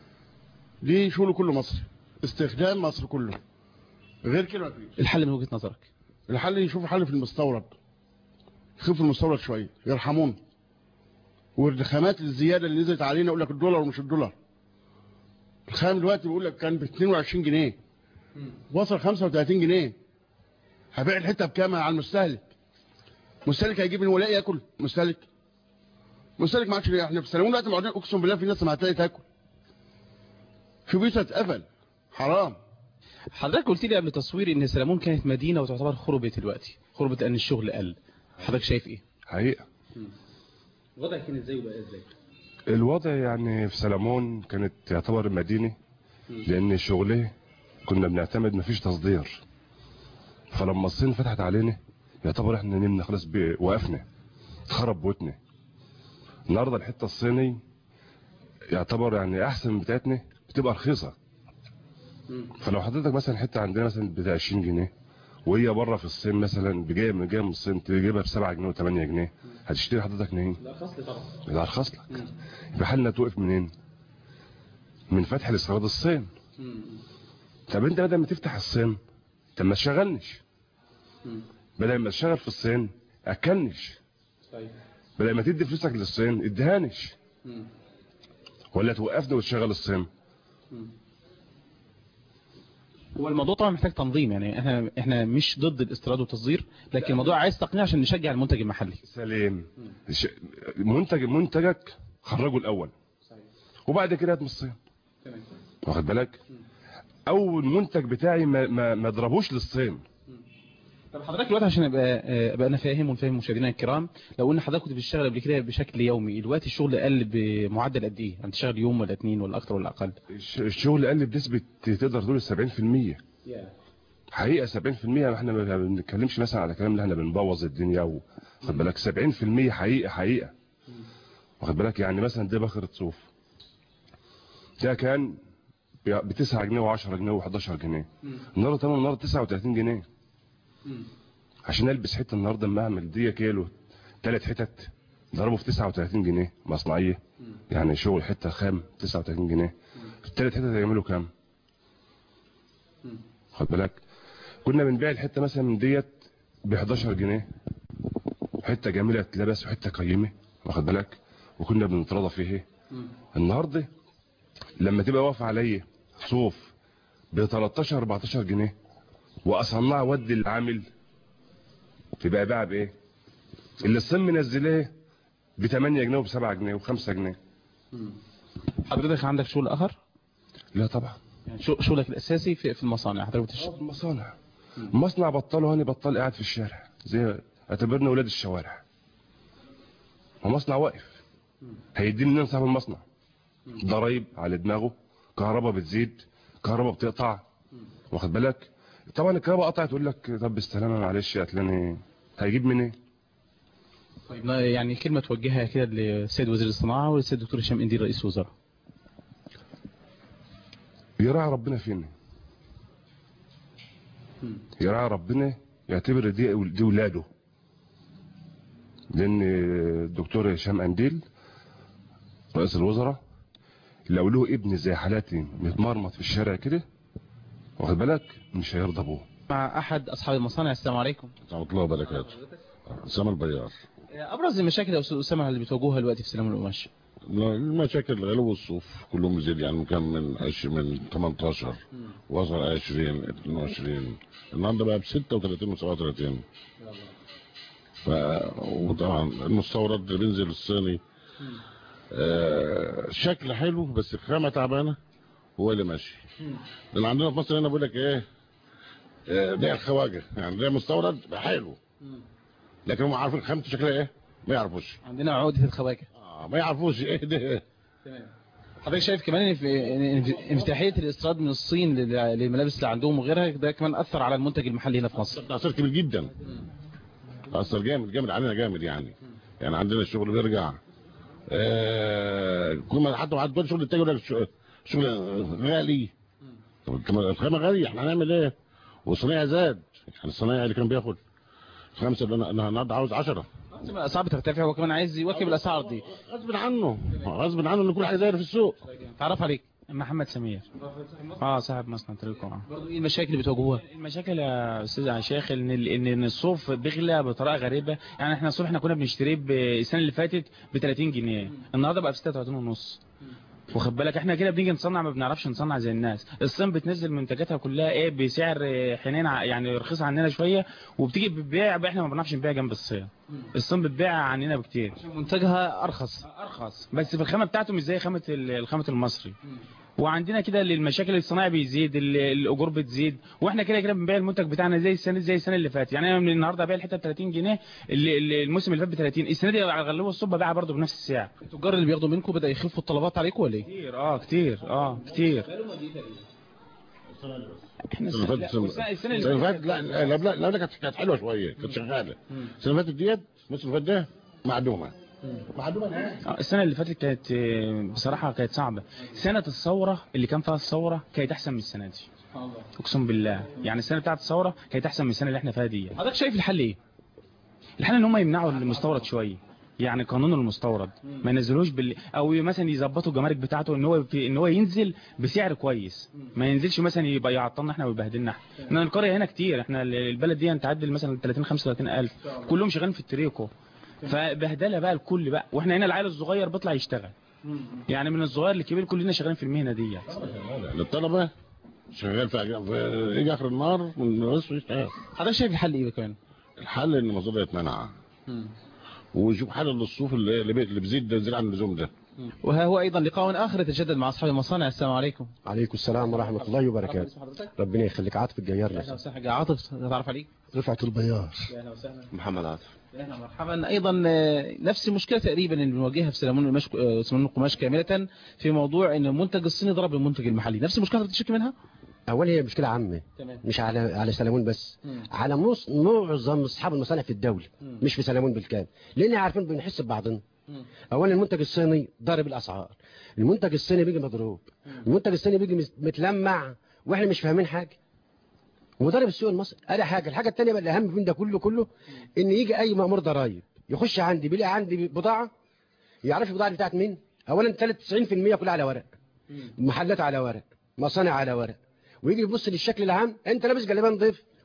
دي شغله كله مصري استخدام مصر كله غير كده ما فيش الحل من وجهه نظرك الحل يشوف حل في المستورد يخف المستورد شويه يرحمونا والخامات الزياده اللي نزلت علينا يقول لك الدولار ومش الدولار الخام دلوقتي بيقول لك كان ب 22 جنيه وصل 35 جنيه هبيع الحته بكام على المستهلك مستهلك هيجيب من ولاء ياكل مستهلك مستهلك ما عادش احنا في سلمون دلوقتي بعدين اقسم بالله في ناس ما هتلاقي تاكل في بيوت اتقفل حرام حضرتك قلت لي قبل تصوير ان سلمون كانت مدينه وتعتبر خربت دلوقتي خربت لان الشغل قل حضرتك شايف ايه حقيقة وضعك كان ازاي وبقى ازاي الوضع يعني في سلمون كانت يعتبر مدينة لأن شغله كنا بنعتمد مفيش تصدير فلما الصين فتحت علينا يعتبر احنا نمنا خلاص ب- وقفنا اتخرب بوتنا النهارده الحتة الصيني يعتبر يعني أحسن من بتاعتنا بتبقى رخيصة فلو حضرتك مثلا حتة عندنا مثلا ب 20 جنيه وهي بره في الصين مثلا بجايه من جايه من الصين تجيبها ب 7 جنيه و8 جنيه هتشتري حضرتك منين؟ لا خصل طبعا ده ارخص لك يبقى حالنا توقف منين من فتح الاستيراد الصين طب انت بدل ما تفتح الصين طب ما تشغلنش بدل ما تشتغل في الصين اكلنش طيب بدل ما تدي فلوسك للصين اديهانش ولا توقفنا وتشغل الصين هو الموضوع طبعا محتاج تنظيم يعني احنا احنا مش ضد الاستيراد والتصدير لكن الموضوع عايز تقنية عشان نشجع المنتج المحلي سليم ش- منتج منتجك خرجه الاول وبعد كده هات من الصين تمام واخد بالك اول منتج بتاعي ما ما ما اضربوش للصين طب حضرتك دلوقتي عشان ابقى ابقى انا فاهم ونفهم مشاهدينا الكرام لو قلنا حضرتك كنت بتشتغل قبل كده بشكل يومي دلوقتي الشغل قل بمعدل قد ايه يعني تشتغل يوم ولا اتنين ولا اكتر ولا اقل الش- الشغل قل بنسبه تقدر تقول 70% حقيقه 70% احنا ما بنتكلمش مثلا على كلام اللي احنا بنبوظ الدنيا واخد بالك 70% حقيقه حقيقه واخد بالك يعني مثلا ده بخرة صوف ده كان ب 9 جنيه و10 جنيه و11 جنيه النهارده تمام النهارده 39 جنيه عشان البس حته النهارده اما اعمل دي كيلو ثلاث حتت ضربه في 39 جنيه مصنعيه يعني شغل حته خام 39 جنيه الثلاث حتت هيعملوا كام خد بالك كنا بنبيع الحته مثلا من ديت ب 11 جنيه حته جميله تلبس وحته قيمه واخد بالك وكنا بنتراضى فيه النهارده لما تبقى واقف عليا صوف ب 13 14 جنيه واصنعها ودي العامل تبقى باع بايه اللي الصين منزلاه ب 8 جنيه وب 7 جنيه وب 5 جنيه حضرتك عندك شغل اخر لا طبعا يعني شو- شغلك الاساسي في في المصانع حضرتك بتشتغل في المصانع مصنع بطله هاني بطال قاعد في الشارع زي اعتبرنا ولاد الشوارع ومصنع واقف هيدي منين صاحب المصنع ضرايب على دماغه كهرباء بتزيد كهرباء بتقطع واخد بالك طبعا الكهرباء قطعت يقول لك طب بالسلامه معلش قتلاني هيجيب منين طيب ما- يعني كلمه توجهها كده للسيد وزير الصناعه وللسيد الدكتور هشام انديل رئيس الوزراء يراعي ربنا فينا يراعي ربنا يعتبر دي دي ولاده لان الدكتور هشام انديل رئيس الوزراء لو له ابن زي حالاتي متمرمط في الشارع كده واخد بالك مش هيرضى ابوه مع احد اصحاب المصانع السلام عليكم ورحمة الله وبركاته اسامه البيار ابرز المشاكل يا استاذ اسامه اللي بتواجهها دلوقتي في سلام القماش المشاكل غلو الصوف كلهم يزيد يعني كان من عش من 18 وصل 20 22 النهارده بقى ب 36 و 37 ف وطبعا المستورد اللي بينزل الصيني آه شكل حلو بس الخامه تعبانه هو اللي ماشي لان عندنا في مصر هنا بيقول لك ايه آه، ده الخواجه يعني ده مستورد بقى حلو لكن هم عارفين خامته شكلها ايه ما يعرفوش عندنا عقده الخواجه آه، ما يعرفوش ايه ده حضرتك شايف كمان ان في إن في- انفتاحيه الاستيراد من الصين لل- للملابس اللي عندهم وغيرها ده كمان اثر على المنتج المحلي هنا في مصر تأثير كبير جدا تأثر جامد جامد علينا جامد يعني يعني عندنا الشغل بيرجع آه كل ما حتى بعد كل شغل التاني يقول لك الش- شغل غالي طب كمان الخامة غالية احنا هنعمل ايه والصنايع زاد يعني الصنايع اللي كان بياخد خمسة اللي انا أنا النهارده عاوز 10 لازم الاسعار بترتفع هو كمان عايز يواكب الاسعار دي غصب عنه غصب عنه ان كل حاجه دايره في السوق تعرف عليك محمد سمير اه صاحب مصنع تريكو برضه ايه المشاكل اللي بتواجهوها المشاكل يا استاذ عن شيخ ان ال- ان إن الصوف بيغلى بطريقه غريبه يعني احنا الصوف احنا كنا بنشتريه ب- السنه اللي فاتت ب 30 جنيه النهارده بقى ب 36 ونص واخد بالك احنا كده بنيجي نصنع ما بنعرفش نصنع زي الناس الصين بتنزل منتجاتها كلها ايه بسعر آه، حنين ع- يعني رخيص عننا شويه وبتيجي بتبيع بقى احنا ما بنعرفش نبيع جنب الصين الصين بتبيع عننا بكتير منتجها ارخص ارخص بس في الخامه بتاعته مش زي خامه ال- الخامه المصري وعندنا كده المشاكل الصناعي بيزيد ال- الاجور بتزيد واحنا كده كده بنبيع المنتج بتاعنا زي السنه زي السنه اللي فاتت يعني انا من النهارده ابيع الحته ب 30 جنيه اللي- اللي الموسم اللي فات ب 30 السنه دي على غلوه الصوب ببيعها برضه بنفس السعر التجار اللي بياخدوا منكم بدا يخفوا الطلبات عليكم ولا ايه كتير اه كتير اه كتير السنه اللي فاتت السنه اللي فاتت لا لا لا لا لا كانت كانت حلوه شويه كانت شغاله السنه اللي فاتت ديت الموسم اللي فات ده معدومه معدومه نهائي آه، السنه اللي فاتت كانت آه، بصراحه كانت صعبه سنه الثوره اللي كان فيها الثوره كانت احسن من السنه دي اقسم بالله يعني السنه بتاعت الثوره كانت احسن من السنه اللي احنا فيها دي حضرتك شايف الحل ايه الحل ان هم يمنعوا المستورد شويه يعني قانون المستورد ما ينزلوش بال او مثلا يظبطوا الجمارك بتاعته ان هو في... ان هو ينزل بسعر كويس ما ينزلش مثلا يبقى يعطلنا احنا ويبهدلنا احنا إحنا القريه هنا كتير احنا ال- البلد دي تعدل مثلا 30 35 الف كلهم شغالين في التريكو فبهدله بقى الكل بقى واحنا هنا العيل الصغير بيطلع يشتغل يعني من الصغير للكبير كلنا شغالين في المهنه ديت للطلبه شغال في أج- في- يجي اخر النهار من الرصف يشتغل حضرتك شايف الحل ايه كمان الحل ان المصادر يتمنع ويشوف حل للصوف اللي اللي بي- اللي بيزيد ده زيادة عن اللزوم ده وها هو ايضا لقاء اخر يتجدد مع اصحاب المصانع السلام عليكم عليكم السلام ورحمة الله وبركاته ربنا يخليك عاطف الجيار اهلا وسهلا حاج عاطف تعرف عليك رفعت البيار اهلا وسهلا محمد عاطف اهلا مرحبا ايضا آه، نفس المشكله تقريبا اللي بنواجهها في سلمون القماش آه، سلمون القماش كامله في موضوع ان المنتج الصيني ضرب المنتج المحلي نفس المشكله اللي بتشتكي منها أولا هي مشكلة عامة تمام مش على على سلمون بس على نص معظم أصحاب المصانع في الدولة مش في سلمون بالكامل لأن عارفين بنحس ببعضنا أولا المنتج الصيني ضارب الأسعار المنتج الصيني بيجي مضروب المنتج الصيني بيجي مس- متلمع وإحنا مش فاهمين حاجة وضارب السوق المصري ادي حاجه الحاجه الثانيه بقى الاهم من ده كله كله ان يجي اي مامور ضرايب يخش عندي بيلاقي عندي بضاعه يعرف البضاعه دي بتاعت مين اولا 93% كلها على ورق محلات على ورق مصانع على ورق ويجي يبص للشكل العام انت لابس جلابيه نضيف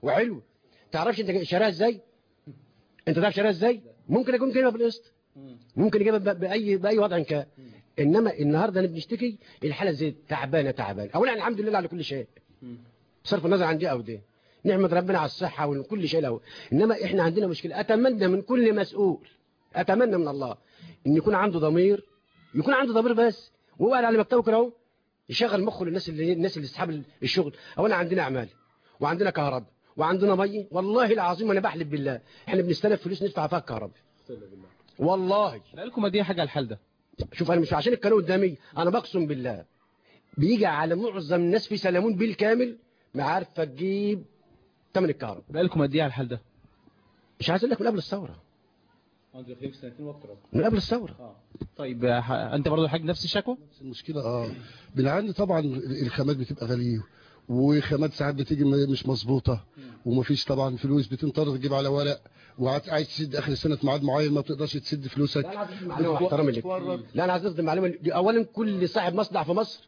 وحلو تعرفش انت شراها ازاي انت تعرف شراها ازاي ممكن اكون جايبها بالقسط ممكن اجيبها ب- باي باي وضع كان انما النهارده انا بنشتكي الحاله زي تعبانه تعبانه اولا الحمد لله على كل شيء بصرف النظر عن دي او دي نحمد ربنا على الصحه وكل شيء له انما احنا عندنا مشكله اتمنى من كل مسؤول اتمنى من الله ان يكون عنده ضمير يكون عنده ضمير بس وهو قاعد على مكتبه كده اهو يشغل مخه للناس اللي الناس اللي اصحاب الشغل اولا عندنا اعمال وعندنا كهرباء وعندنا ميه والله العظيم انا بحلف بالله احنا بنستلف فلوس ندفع فيها الكهرباء والله بقالكم قد ايه حاجه على الحال ده شوف انا مش عشان القانون قدامي انا بقسم بالله بيجي على معظم الناس في سلمون بالكامل ما عارفه تجيب ثمن الكهرباء بقالكم قد ايه على الحال ده مش عايز اقول لك من قبل الثوره من قبل الثوره طيب ح- انت برضو حاج نفس الشكوى المشكلة اه بالعند طبعا الخامات بتبقى غالية وخامات ساعات بتيجي م- مش مظبوطة ومفيش طبعا فلوس بتضطر تجيب على ورق وعايز تسد اخر السنة في ميعاد معين ما بتقدرش تسد فلوسك معلومه محترمه لك لا انا عايز اخد معلومه دي اولا كل صاحب مصنع في مصر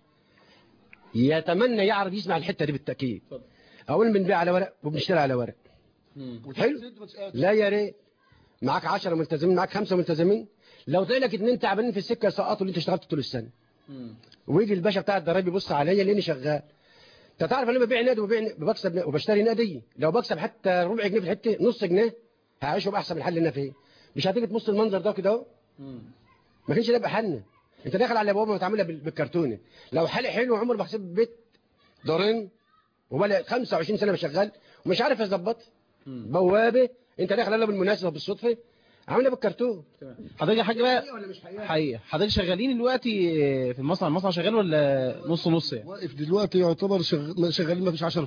يتمنى يعرف يسمع الحته دي بالتاكيد اولا بنبيع على ورق وبنشتري على ورق حلو لا يا ريت معاك 10 ملتزمين معاك خمسه ملتزمين لو طلع لك اتنين تعبانين في السكه يسقطوا اللي انت اشتغلت طول السنه ويجي الباشا بتاع الضرايب يبص عليا لاني شغال انت تعرف انا ببيع نادي وببيع بكسب وبشتري نادي لو بكسب حتى ربع جنيه في الحته نص جنيه هعيشه باحسن الحل اللي انا فيه مش هتيجي تبص المنظر ده كده اهو ما كانش ده يبقى حن انت داخل على الابواب وتعملها بال- بالكرتونه لو حالي حلو عمر ما حسب بيت دارين وبقى 25 سنه شغال ومش عارف اظبط بوابه انت داخل عليها بالمناسبه بالصدفه عاملها بالكرتون حضرتك يا حاج بقى حقيقه حضرتك شغالين دلوقتي في المصنع المصنع شغال ولا نص نص يعني واقف دلوقتي يعتبر شغ... شغالين ما فيش 10%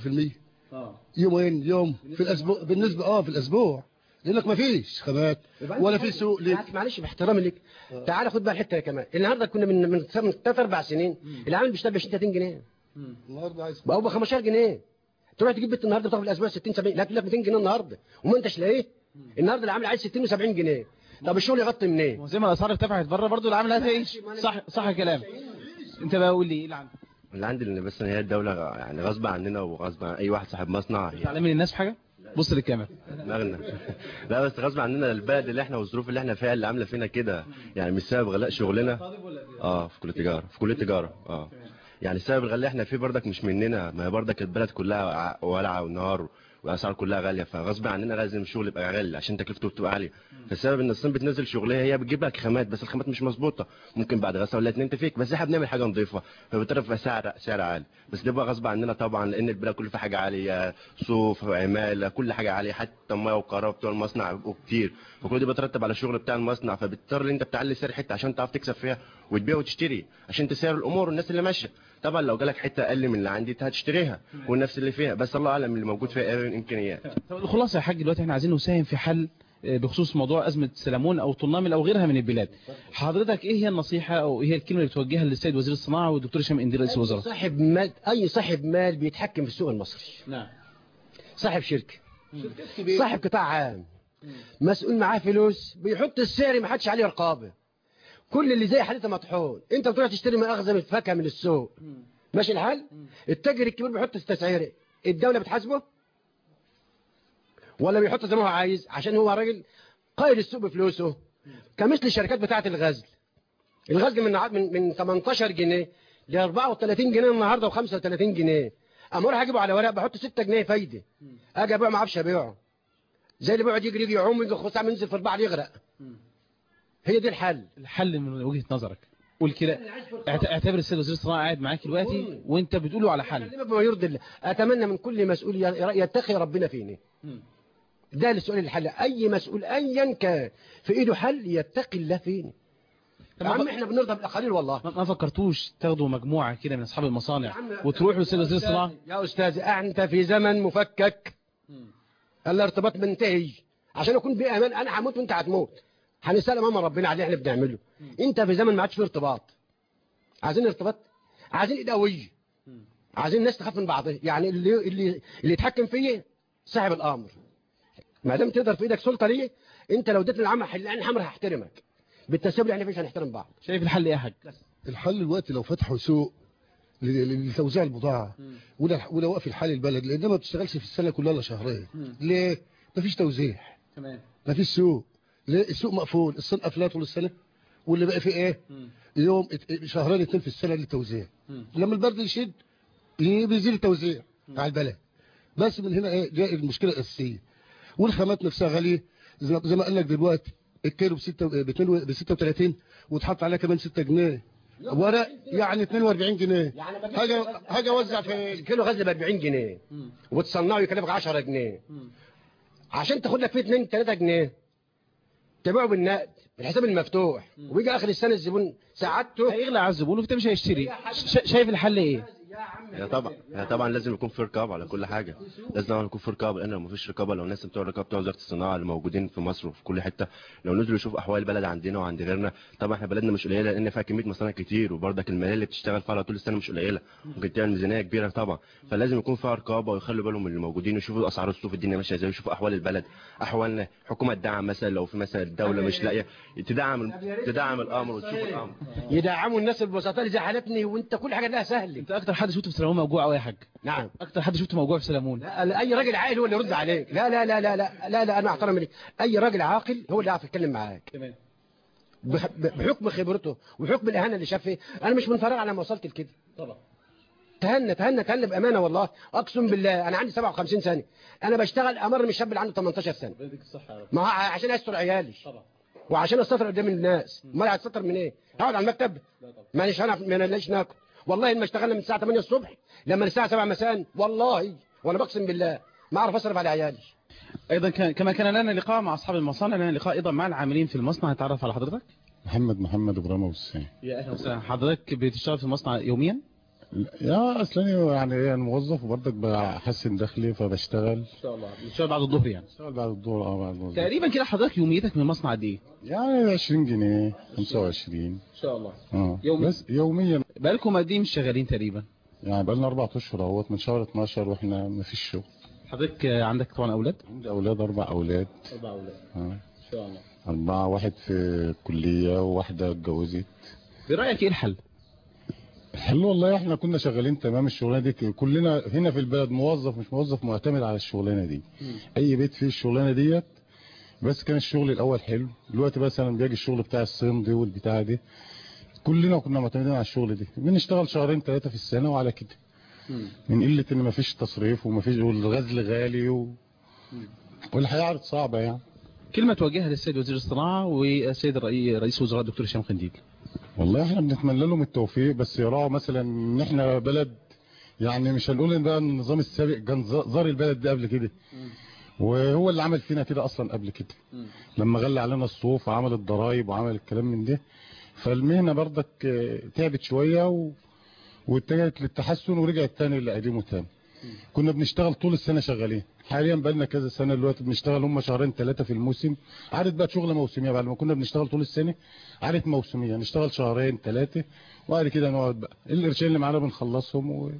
اه يومين يوم في الاسبوع بالنسبة اه في الاسبوع يقول لك ما فيش خامات ولا في سوق ليه معلش- معلش باحترامي لك تعال خد بقى الحته دي كمان النهارده كنا من من من ثلاث اربع سنين العامل بيشتغل ب 20 30 جنيه النهارده عايز بقى ب 15 جنيه تروح تجيب بيت النهارده تاخد الاسبوع 60 70 لا تقول لك 200 جنيه النهارده وما انتش لاقيه النهارده العامل عايز 60 و70 جنيه طب الشغل يغطي منين وزي ما الاسعار ارتفعت بره برضو العامل هتعيش صح صح كلام انت بقى قول لي ايه اللي عندك اللي عندي ان بس ان هي الدوله يعني غصب عننا وغصب عن اي واحد صاحب مصنع تعلمي الناس في حاجه بص للكاميرا دماغنا لا بس غصب عننا البلد اللي احنا والظروف اللي احنا فيها اللي عامله فينا كده يعني مش سبب غلاء شغلنا اه في كليه تجاره في كليه تجاره اه يعني السبب الغلاء اللي احنا فيه بردك مش مننا ما هي بردك البلد كلها ع- ولعه ونهار والاسعار كلها غاليه فغصب عننا لازم الشغل يبقى غالي عشان تكلفته بتبقى عاليه فالسبب ان الصين بتنزل شغلها هي بتجيب لك خامات بس الخامات مش مظبوطه ممكن بعد غسله ولا اتنين تفيك بس احنا بنعمل حاجه نظيفه فبتعرف سعر سعر عالي بس ده بقى غصب عننا طبعا لان البلد كله فيه حاجه عاليه صوف عماله كل حاجه عاليه حتى الميه والكهرباء بتوع المصنع بيبقوا كتير فكل ده بيترتب على الشغل بتاع المصنع فبتضطر ان انت بتعلي سعر حته عشان تعرف تكسب فيها وتبيع وتشتري عشان تسير الامور والناس اللي ماشيه طبعا لو جالك حته اقل من اللي عندي انت هتشتريها والنفس اللي فيها بس الله اعلم اللي موجود فيها ايه من امكانيات طب الخلاصه يا حاج دلوقتي احنا عايزين نساهم في حل آه، بخصوص موضوع ازمه سلمون او طنامل او غيرها من البلاد حضرتك ايه هي النصيحه او ايه هي الكلمه اللي توجهها للسيد وزير الصناعه والدكتور هشام انديل رئيس الوزراء صاحب مال اي صاحب مال بيتحكم في السوق المصري نعم صاحب شركه صاحب قطاع عام مسؤول معاه فلوس بيحط السعر ما حدش عليه رقابه كل اللي زي حالته مطحون انت بتروح تشتري مؤاخذه من الفاكهه من السوق ماشي الحال التاجر الكبير بيحط التسعيره الدوله بتحاسبه ولا بيحط زي ما هو عايز عشان هو راجل قائد السوق بفلوسه كمثل الشركات بتاعه الغزل الغزل من من من 18 جنيه ل 34 جنيه النهارده و35 جنيه اما اروح اجيبه على ورق بحط 6 جنيه فايده اجي ابيعه ما اعرفش ابيعه زي اللي بيقعد يجري يجي يعوم يجي خصام ينزل في البحر يغرق هي دي الحل الحل من وجهه نظرك قول كده اعت- اعتبر السيد وزير الصناعه قاعد معاك دلوقتي وانت بتقول له على حل كلمة بما يرضي الله اتمنى من كل مسؤول ي- يتقي ربنا فيني ده السؤال الحل اي مسؤول ايا كان في ايده حل يتقي الله فيني يا عم احنا بنرضى بالاقاليل والله ما ما فكرتوش تاخدوا مجموعه كده من اصحاب المصانع وتروحوا للسيد وزير الصناعه يا استاذ انت في زمن مفكك الارتباط منتهي عشان اكون بامان انا هموت وانت هتموت هنسال امام ربنا على اللي احنا بنعمله انت في زمن ما عادش فيه ارتباط عايزين ارتباط عايزين ايد قويه عايزين الناس تخاف من بعضها يعني اللي اللي اللي يتحكم فيا صاحب الامر ما دام تقدر في ايدك سلطه ليه انت لو اديتني العمل حلقان حمر هحترمك بالتساوي اللي احنا فيه مش هنحترم بعض شايف الحل ايه يا حاج الحل دلوقتي لو فتحوا سوق ل- ل- لتوزيع البضاعه ولا ولا وقف الحال البلد لان ما بتشتغلش في السنه كلها الا شهرين ليه مفيش توزيع تمام مفيش سوق ليه السوق مقفول الصين قافله طول السنه واللي بقى فيه ايه يوم ات- شهرين اتنين في السنه للتوزيع لما البرد يشد ي- بيزيد التوزيع على البلد بس من هنا ايه جاء المشكله الاساسيه والخامات نفسها غاليه زي زي ما قال لك دلوقتي الكيلو ب 6 ب 36 وتحط عليها كمان 6 جنيه ورق يعني 42 جنيه حاجه حاجه وزع في الكيلو غزل ب 40 جنيه وتصنعه يكلفك 10 جنيه عشان تاخد لك فيه 2 3 جنيه تبيعه بالنقد بالحساب المفتوح ويجي اخر السنه الزبون سعادته هيغلى على الزبون وفي مش هيشتري ش- شايف الحل ايه هي طبعا هي طبعا لازم يكون في رقابه على كل حاجه لازم طبعا يكون في رقابه لان لو مفيش رقابه لو الناس بتوع الرقابه بتوع وزاره الصناعه اللي موجودين في مصر وفي كل حته لو نزلوا يشوفوا احوال البلد عندنا وعند غيرنا طبعا احنا بلدنا مش قليله لان فيها كميه مصانع كتير وبرضك الماليه اللي بتشتغل فيها على طول السنه مش قليله ممكن تعمل ميزانيه كبيره طبعا فلازم يكون فيها رقابه ويخلوا بالهم من اللي موجودين ويشوفوا اسعار السوق الدنيا ماشيه ازاي ويشوفوا احوال البلد احوالنا حكومه تدعم مثلا لو في مثلا الدوله مش لاقيه تدعم تدعم الامر وتشوف الامر يدعموا الناس البسطاء اللي زي حالتنا وانت كل حاجه لها سهل انت اكتر حد شفته في سلامون موجوع قوي يا حاج نعم اكتر حد شفته موجوع في سلامون لا، اي راجل عاقل هو اللي يرد عليك لا لا لا لا لا لا, لا انا احترم ليك اي راجل عاقل هو اللي يعرف يتكلم معاك تمام بح- بحكم خبرته وحكم الاهانه اللي شاف فيه انا مش من فراغ على ما وصلت لكده طبعا تهنى تهنى تهنى بامانه والله اقسم بالله انا عندي 57 سنه انا بشتغل امر من الشاب اللي عنده 18 سنه يديك الصحه يا رب ما هو عشان استر عيالي طبعا وعشان استر قدام الناس امال هتستر من ايه هقعد على المكتب مانيش هنعرف ما نلاقيش ناكل والله ما اشتغلنا من الساعه 8 الصبح لما الساعه 7 مساء والله وانا بقسم بالله ما اعرف اصرف على عيالي ايضا كان- كما كان لنا لقاء مع اصحاب المصانع لنا لقاء ايضا مع العاملين في المصنع نتعرف على حضرتك محمد محمد ابراهيم ابو السين يا اهلا وسهلا حضرتك بتشتغل في المصنع يوميا يا اصلا يعني ايه انا موظف وبرضك بحسن دخلي فبشتغل ان شاء الله بتشتغل بعد الظهر يعني بشتغل بعد الظهر اه بعد الظهر تقريبا كده حضرتك يوميتك من المصنع قد ايه يعني 20 جنيه 25 ان شاء الله اه يومي. بس يوميا بقالكم قد ايه مش شغالين تقريبا يعني بقى لنا اربع اشهر اهوت من شهر 12 واحنا ما فيش شغل حضرتك آه، عندك طبعا اولاد عندي اولاد اربع اولاد اربع اولاد اه ان شاء الله اربعه واحد في الكليه وواحده اتجوزت برايك ايه الحل حلو والله احنا كنا شغالين تمام الشغلانه دي كلنا هنا في البلد موظف مش موظف معتمد على الشغلانه دي اي بيت فيه الشغلانه ديت بس كان الشغل الاول حلو دلوقتي مثلا بيجي الشغل بتاع الصين دي والبتاع دي كلنا كنا معتمدين على الشغل دي بنشتغل شهرين ثلاثه في السنه وعلى كده من قله ان مفيش تصريف ومفيش والغزل غالي و... والحياه عرض صعبه يعني كلمه توجهها للسيد وزير الصناعه والسيد الرئي- رئيس وزراء الدكتور هشام قنديل والله احنا بنتمنى لهم التوفيق بس يراعوا مثلا ان احنا بلد يعني مش هنقول ان بقى النظام السابق كان ز- زار البلد دي قبل كده وهو اللي عمل فينا كده اصلا قبل كده لما غلى علينا الصوف وعمل الضرايب وعمل الكلام من ده فالمهنه برضك اه، تعبت شويه و... واتجهت للتحسن ورجعت تاني لقديمه تاني كنا بنشتغل طول السنه شغالين حاليا بقالنا كذا سنه دلوقتي بنشتغل هم شهرين ثلاثه في الموسم عادت بقى شغله موسميه بعد ما كنا بنشتغل طول السنه عادت موسميه نشتغل شهرين ثلاثه وبعد كده نقعد بقى القرشين اللي معانا بنخلصهم و...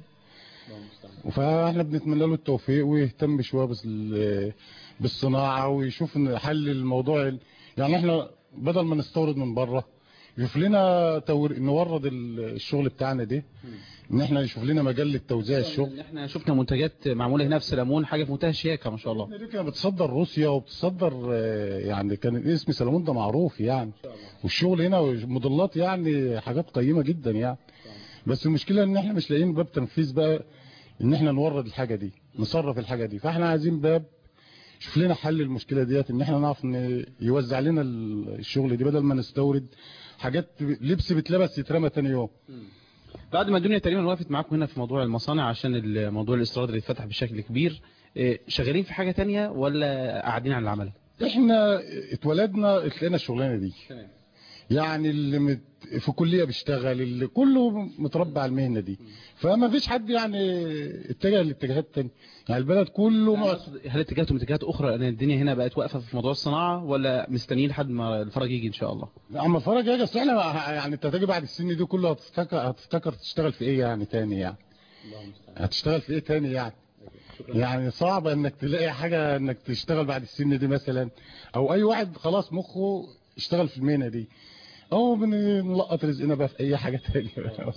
فاحنا بنتمنى له التوفيق ويهتم شويه بال... بالصناعه ويشوف ان حل الموضوع ال- يعني احنا بدل ما نستورد من بره يشوف لنا تور... نورد ال- الشغل بتاعنا ده ان احنا نشوف لنا مجال لتوزيع الشغل احنا شفنا منتجات معموله هنا في سلامون حاجه في منتهى الشياكه ما شاء الله دي كانت بتصدر روسيا وبتصدر آه، يعني كان اسم سلمون ده معروف يعني والشغل هنا موديلات يعني حاجات قيمة جدا يعني بس المشكلة ان احنا مش لاقيين باب تنفيذ بقى ان احنا نورد الحاجة دي نصرف الحاجة دي فاحنا عايزين باب شوف لنا حل المشكلة ديت ان احنا نعرف ان يوزع لنا ال- الشغل دي بدل ما نستورد حاجات لبس بتلبس يترمى تاني يوم بعد ما الدنيا تقريبا وقفت معاكم هنا في موضوع المصانع عشان الموضوع الاستيراد اللي اتفتح بشكل كبير إيه، شغالين في حاجه تانية ولا قاعدين على العمل احنا اتولدنا اتلقينا الشغلانه دي يعني اللي مت في كليه بيشتغل اللي كله متربى على المهنه دي فما فيش حد يعني اتجه لاتجاهات تانية يعني البلد كله يعني أقصد هل اتجهتوا اتجاهات اخرى لان الدنيا هنا بقت واقفه في موضوع الصناعه ولا مستنيين لحد ما الفرج يجي ان شاء الله اما فرج يا اصل احنا يعني انت هتيجي بعد السن دي كله هتفتكر هتفتكر تشتغل في ايه يعني تاني يعني هتشتغل في ايه تاني يعني يعني صعب انك تلاقي حاجة انك تشتغل بعد السن دي مثلا او اي واحد خلاص مخه اشتغل في المهنة دي اهو بنلقط رزقنا بقى في اي حاجه تانية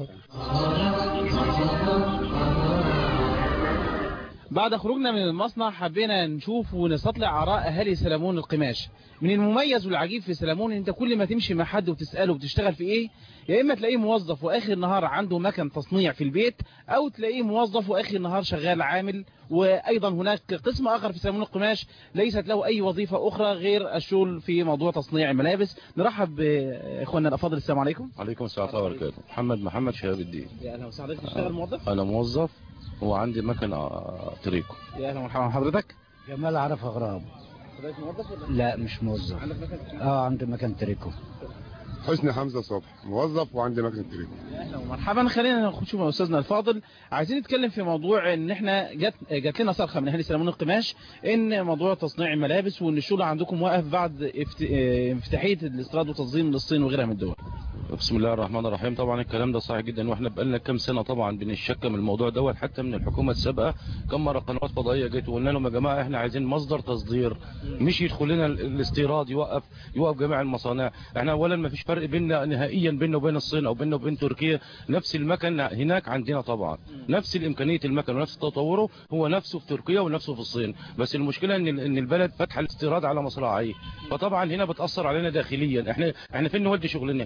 بعد خروجنا من المصنع حبينا نشوف ونستطلع آراء أهالي سلمون القماش من المميز والعجيب في سلمون ان انت كل ما تمشي مع حد وتسأله بتشتغل في ايه يا اما تلاقيه موظف واخر النهار عنده مكن تصنيع في البيت او تلاقيه موظف واخر النهار شغال عامل وايضا هناك قسم اخر في سلمون القماش ليست له اي وظيفة اخرى غير الشغل في موضوع تصنيع الملابس نرحب باخواننا الافاضل السلام عليكم عليكم السلام ورحمه الله وبركاته محمد محمد شهاب الدين يا اهلا وسهلا تشتغل موظف انا موظف وعندي مكن آه، تريكو يا اهلا ومرحبا حضرتك جمال عرف غرام حضرتك موظف ولا لا مش موظف عندك مكن اه عندي مكان تريكو حسني حمزه صبح موظف وعندي مكنه تريكو اهلا ومرحبا خلينا نشوف يا استاذنا الفاضل عايزين نتكلم في موضوع ان احنا جات جات لنا صرخه من اهل سلمون القماش ان موضوع تصنيع الملابس وان الشغل عندكم واقف بعد افت- اه، افتتاحيه الاستيراد والتصدير من الصين وغيرها من الدول بسم الله الرحمن الرحيم طبعا الكلام ده صحيح جدا واحنا بقالنا كام سنه طبعا بنشك من الموضوع دوت حتى من الحكومه السابقه كم مره قنوات فضائيه جت وقلنا لهم يا جماعه احنا عايزين مصدر تصدير مش يدخل لنا ال- الاستيراد يوقف يوقف جميع المصانع احنا اولا ما فيش فرق بيننا نهائيا بيننا وبين الصين او بيننا وبين تركيا نفس المكن هناك عندنا طبعا نفس الامكانيه المكن ونفس تطوره هو نفسه في تركيا ونفسه في الصين بس المشكله ان ال- ان البلد فاتحه الاستيراد على مصراعيه فطبعا هنا بتاثر علينا داخليا احنا احنا فين نودي شغلنا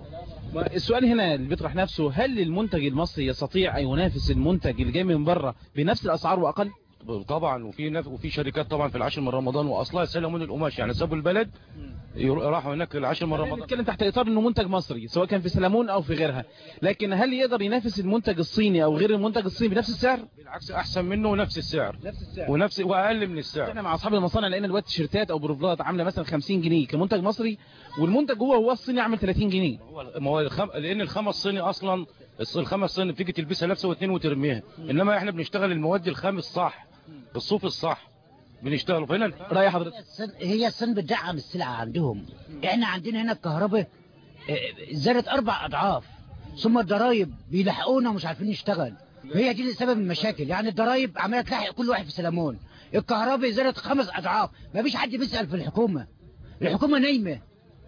السؤال هنا اللي بيطرح نفسه هل المنتج المصري يستطيع ان ينافس المنتج اللي جاي من بره بنفس الاسعار واقل طبعا وفي نف... وفي شركات طبعا في العاشر من رمضان واصلها سلمون القماش يعني سابوا البلد يرو- راحوا هناك العاشر من خلينا رمضان نتكلم تحت اطار انه منتج مصري سواء كان في سلمون او في غيرها لكن هل يقدر ينافس المنتج الصيني او غير المنتج الصيني بنفس السعر بالعكس احسن منه ونفس السعر نفس السعر ونفس واقل من السعر احنا مع اصحاب المصانع لقينا دلوقتي تيشيرتات او بروفلات عامله مثلا 50 جنيه كمنتج مصري والمنتج هو هو الصيني عامل 30 جنيه ما هو الخم... لان الخامه الصيني اصلا الص- الخامه الصيني بتيجي تلبسها لابسه واثنين وترميها انما احنا بنشتغل المواد الخام الصح الصوف الصح بنشتغل فهنا رايح حضرتك الصين- هي الصين بتدعم السلعة عندهم احنا عندنا هنا الكهرباء آه، زادت اربع اضعاف ثم الضرايب بيلحقونا ومش عارفين نشتغل هي دي سبب المشاكل يعني الضرايب عماله تلحق كل واحد في سلمون الكهرباء زادت خمس اضعاف ما فيش حد بيسأل في الحكومة الحكومة نايمة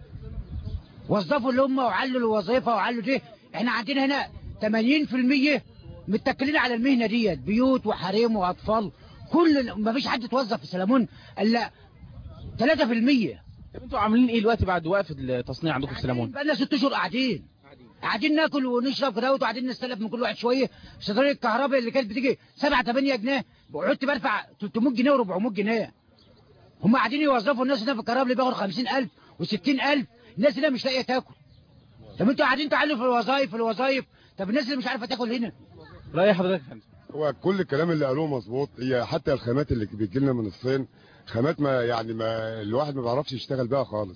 وظفوا اللي هم وعلوا الوظيفة وعلوا دي احنا عندنا هنا 80% متكلين على المهنة ديت بيوت وحريم واطفال كل ما فيش حد توظف في سلمون الا 3% طب انتوا عاملين ايه دلوقتي بعد وقف التصنيع عندكم في سلمون بقالنا ست اشهر قاعدين قاعدين ناكل ونشرب كده وقاعدين نستلف من كل واحد شويه صيدليه الكهرباء اللي كانت بتيجي 7 8 جنيه وقعدت بدفع 300 جنيه و400 جنيه هم قاعدين يوظفوا الناس هنا في الكهرباء اللي بياخدوا 50000 و60000 الناس هنا مش لاقيه تاكل طب انتوا قاعدين تعلوا في الوظائف في الوظائف طب الناس اللي مش عارفه تاكل هنا رايح حضرتك يا فندم هو كل الكلام اللي قالوه مظبوط هي حتى الخامات اللي بتجي لنا من الصين خامات ما يعني ما الواحد ما بيعرفش يشتغل بيها خالص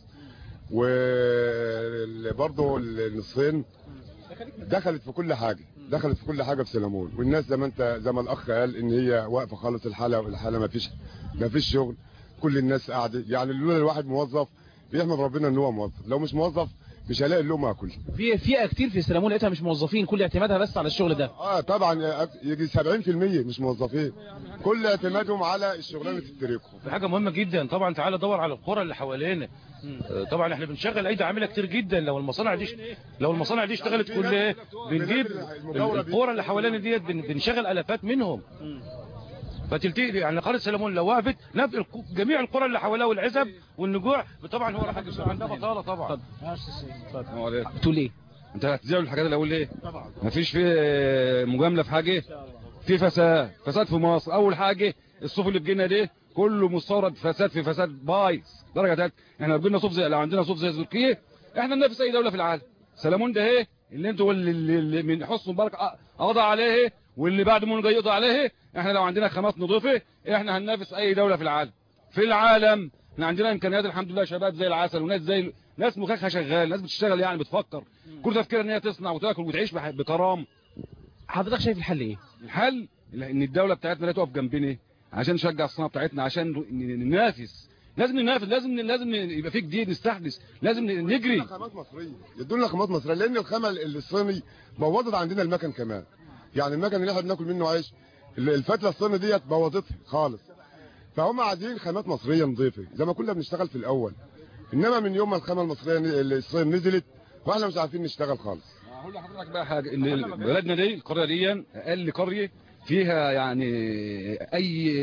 وبرضه الصين دخلت في كل حاجه دخلت في كل حاجه في سلمون والناس زي ما انت زي ما الاخ قال ان هي واقفه خالص الحاله والحاله ما فيش ما فيش شغل كل الناس قاعده يعني لولا الواحد موظف بيحمد ربنا ان هو موظف لو مش موظف مش هلاقي اللقمه اكل في فئه كتير في سلمون لقيتها مش موظفين كل اعتمادها بس على الشغل ده اه طبعا يجي 70% مش موظفين كل اعتمادهم على الشغلانه التريكو في حاجه مهمه جدا طبعا تعالى دور على القرى اللي حوالينا آه، طبعا احنا بنشغل ايدي عامله كتير جدا لو المصانع دي لو المصانع دي اشتغلت كلها بنجيب القرى اللي حوالينا ديت بن- بنشغل الافات منهم فتلتقي يعني قريه سلمون لو وقفت نف- الق- جميع القرى اللي حواليها والعزب والنجوع طبعا هو راح يصير عندها بطاله طبعا بتقول ايه انت هتزعل الحاجات الاول ليه مفيش في مجامله في حاجه في فساد فساد في مصر اول حاجه الصوف اللي بيجينا ده كله مستورد فساد في فساد بايظ درجه ثالثه احنا لو جبنا صوف زي لو عندنا صوف زي تركيا احنا ننافس اي دوله في العالم سلمون ده ايه اللي انتوا اللي, اللي اللي من حسن مبارك أ- قضى عليه واللي بعد منه جاي يقضي عليه احنا لو عندنا خامات نضيفه احنا هننافس اي دوله في العالم في العالم احنا عندنا امكانيات الحمد لله شباب زي العسل وناس زي ناس مخها شغال ناس بتشتغل يعني بتفكر كل تفكيرها ان هي تصنع وتاكل وتعيش بح- بكرامه حضرتك شايف الحل ايه الحل ان الدوله بتاعتنا لا تقف جنبنا عشان نشجع الصناعه بتاعتنا عشان ن- ننافس لازم ننافس لازم لازم يبقى في جديد نستحدث لازم نجري خامات مصريه يدونا خامات مصريه لان الخامه الصيني بوظت عندنا المكن كمان يعني المكن اللي احنا بناكل منه عيش ال- الفتله الصيني ديت بوظتها خالص فهم عايزين خامات مصريه نظيفه زي ما كنا بنشتغل في الاول انما من يوم ما الخامه المصريه ن- الصين نزلت واحنا مش عارفين نشتغل خالص هقول لحضرتك بقى حاجه ان بلدنا دي القريه دي اقل قريه فيها يعني اي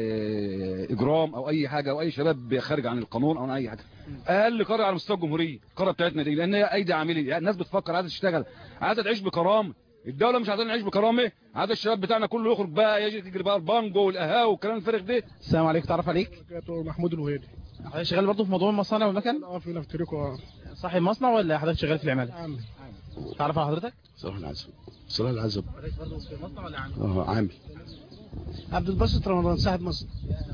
اجرام او اي حاجه او اي شباب خارج عن القانون او اي حاجه اقل قريه على مستوى الجمهوريه القريه بتاعتنا دي لان هي ايدي عاملين يعني الناس بتفكر عايزه تشتغل عايزه تعيش بكرامه الدوله مش عايزين نعيش بكرامه عايز الشباب بتاعنا كله يخرج بقى يجي تجري بقى البانجو والقهاوي والكلام الفارغ ده السلام عليكم تعرف عليك محمود الوهيدي حضرتك شغال برضه في موضوع المصانع والمكن اه في نفتريكو اه صاحب مصنع ولا حضرتك شغال في العماله عامل تعرف على حضرتك صلاح العزب صلاح العزب برضه في مصنع ولا عامل اه عامل عبد الباسط رمضان صاحب مصر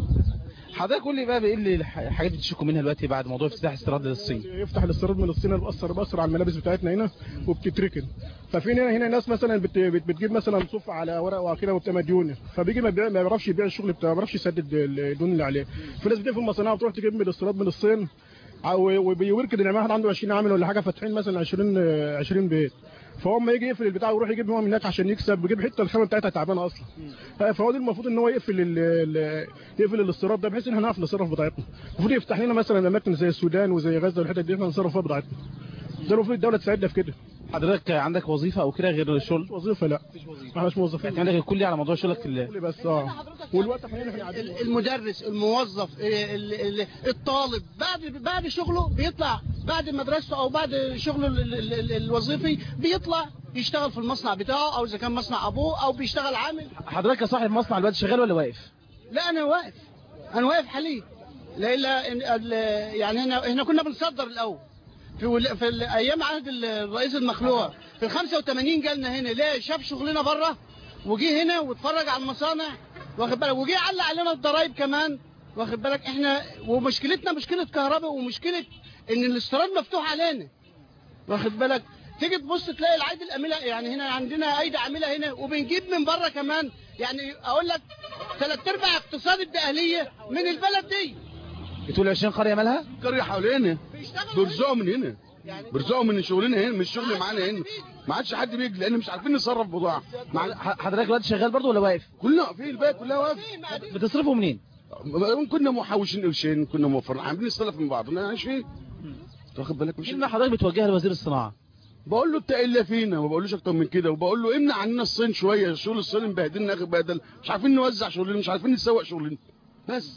حضرتك قول لي بقى ايه اللي الح- الحاجات اللي بتشكوا منها دلوقتي بعد موضوع افتتاح استيراد للصين يفتح الاستيراد من الصين بأثر بأثر على الملابس بتاعتنا هنا وبتتركن ففي هنا هنا ناس مثلا بت بت بتجيب مثلا صف على ورق وكده وبتبقى مديونه فبيجي ما بيع- ما بيعرفش يبيع الشغل بتاعه ما بيعرفش يسدد الديون اللي عليه في ناس بتقفل المصانع وتروح تجيب من الاستيراد من الصين او وبيوركد ان واحد عنده 20 عامل ولا حاجه فاتحين مثلا 20 20 بيت فهو اما يجي يقفل البتاع ويروح يجيب هو من هناك عشان يكسب بيجيب حته الخامه بتاعتها تعبانه اصلا فهو دي المفروض ان هو يقفل ال ال يقفل الاستيراد ده بحيث ان احنا نعرف نصرف بضاعتنا المفروض يفتح لنا مثلا اماكن زي السودان وزي غزه والحتت دي احنا نصرف فيها بضاعتنا ده المفروض الدوله تساعدنا في كده حضرتك عندك وظيفه او كده غير الشغل وظيفه لا احنا مش موظفين اعتمادك الكلي على موضوع شغلك في ال- كلي بس اه والوقت حاليا احنا قاعدين المدرس الموظف ال- ال- الطالب بعد بعد شغله بيطلع بعد مدرسته او بعد شغله ال- ال- ال- الوظيفي بيطلع يشتغل في المصنع بتاعه او اذا كان مصنع ابوه او بيشتغل عامل حضرتك كصاحب مصنع دلوقتي شغال ولا واقف لا انا واقف انا واقف حاليا لا الا إن- ال- يعني احنا احنا كنا بنصدر الاول في ول- في ال- ايام عهد ال- الرئيس المخلوع في ال 85 جالنا هنا لا شاف شغلنا بره وجي هنا واتفرج على المصانع واخد بالك وجي علق علينا الضرايب كمان واخد بالك احنا ومشكلتنا مشكله كهرباء ومشكله ان الاستيراد مفتوح علينا واخد بالك تيجي تبص تلاقي العيد الاميله يعني هنا عندنا ايدي عامله هنا وبنجيب من بره كمان يعني اقول لك ثلاث ارباع اقتصاد الدقهليه من البلد دي بتقول 20 قريه مالها قريه حوالينا بيرزقوا من هنا بيرزقوا من شغلنا هنا من الشغل معانا هنا ما عادش حد بيجي لان مش عارفين نصرف بضاعه مع حضرتك دلوقتي شغال برضه ولا واقف كلنا واقفين الباقي كلها واقفه بتصرفوا منين كنا محوشين قرشين كنا موفرين عاملين نستلف من بعض ما عايش فين واخد بالك مش كلمه حضرتك بتوجهها لوزير الصناعه بقول له اتق الا فينا ما بقولوش اكتر من كده وبقول له امنع عننا الصين شويه الشغل الصيني مبهدلنا اخر بدل مش عارفين نوزع شغلنا مش عارفين نسوق شغلنا بس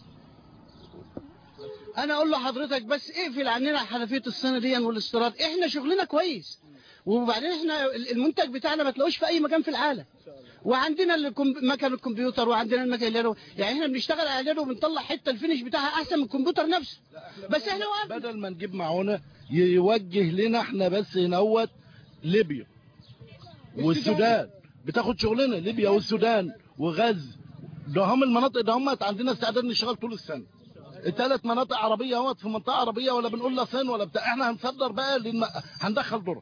انا اقول لحضرتك بس اقفل عننا حنفيه الصينيه دي والاستيراد احنا شغلنا كويس وبعدين احنا المنتج بتاعنا ما تلاقوش في اي مكان في العالم وعندنا الكم... مكن الكمبيوتر وعندنا المكن اللي يعني احنا بنشتغل على وبنطلع حته الفينش بتاعها احسن من الكمبيوتر نفسه بس احنا واقف بدل ما نجيب معونه يوجه لنا احنا بس نوت ليبيا والسودان بتاخد شغلنا ليبيا والسودان وغزه ده هم المناطق ده هم عندنا استعداد نشتغل طول السنه الثلاث مناطق عربيه اهوت في منطقه عربيه ولا بنقول لا صين ولا بتاع احنا هنصدر بقى للم... هندخل ذره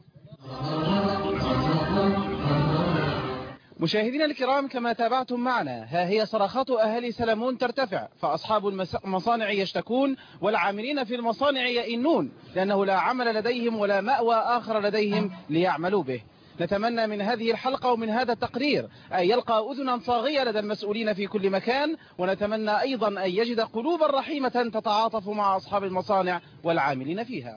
مشاهدينا الكرام كما تابعتم معنا ها هي صرخات أهالي سلمون ترتفع فأصحاب المس- المصانع يشتكون والعاملين في المصانع يئنون لأنه لا عمل لديهم ولا مأوى آخر لديهم ليعملوا به نتمنى من هذه الحلقة ومن هذا التقرير أن يلقى أذنا صاغية لدى المسؤولين في كل مكان ونتمنى أيضا أن يجد قلوبا رحيمة تتعاطف مع أصحاب المصانع والعاملين فيها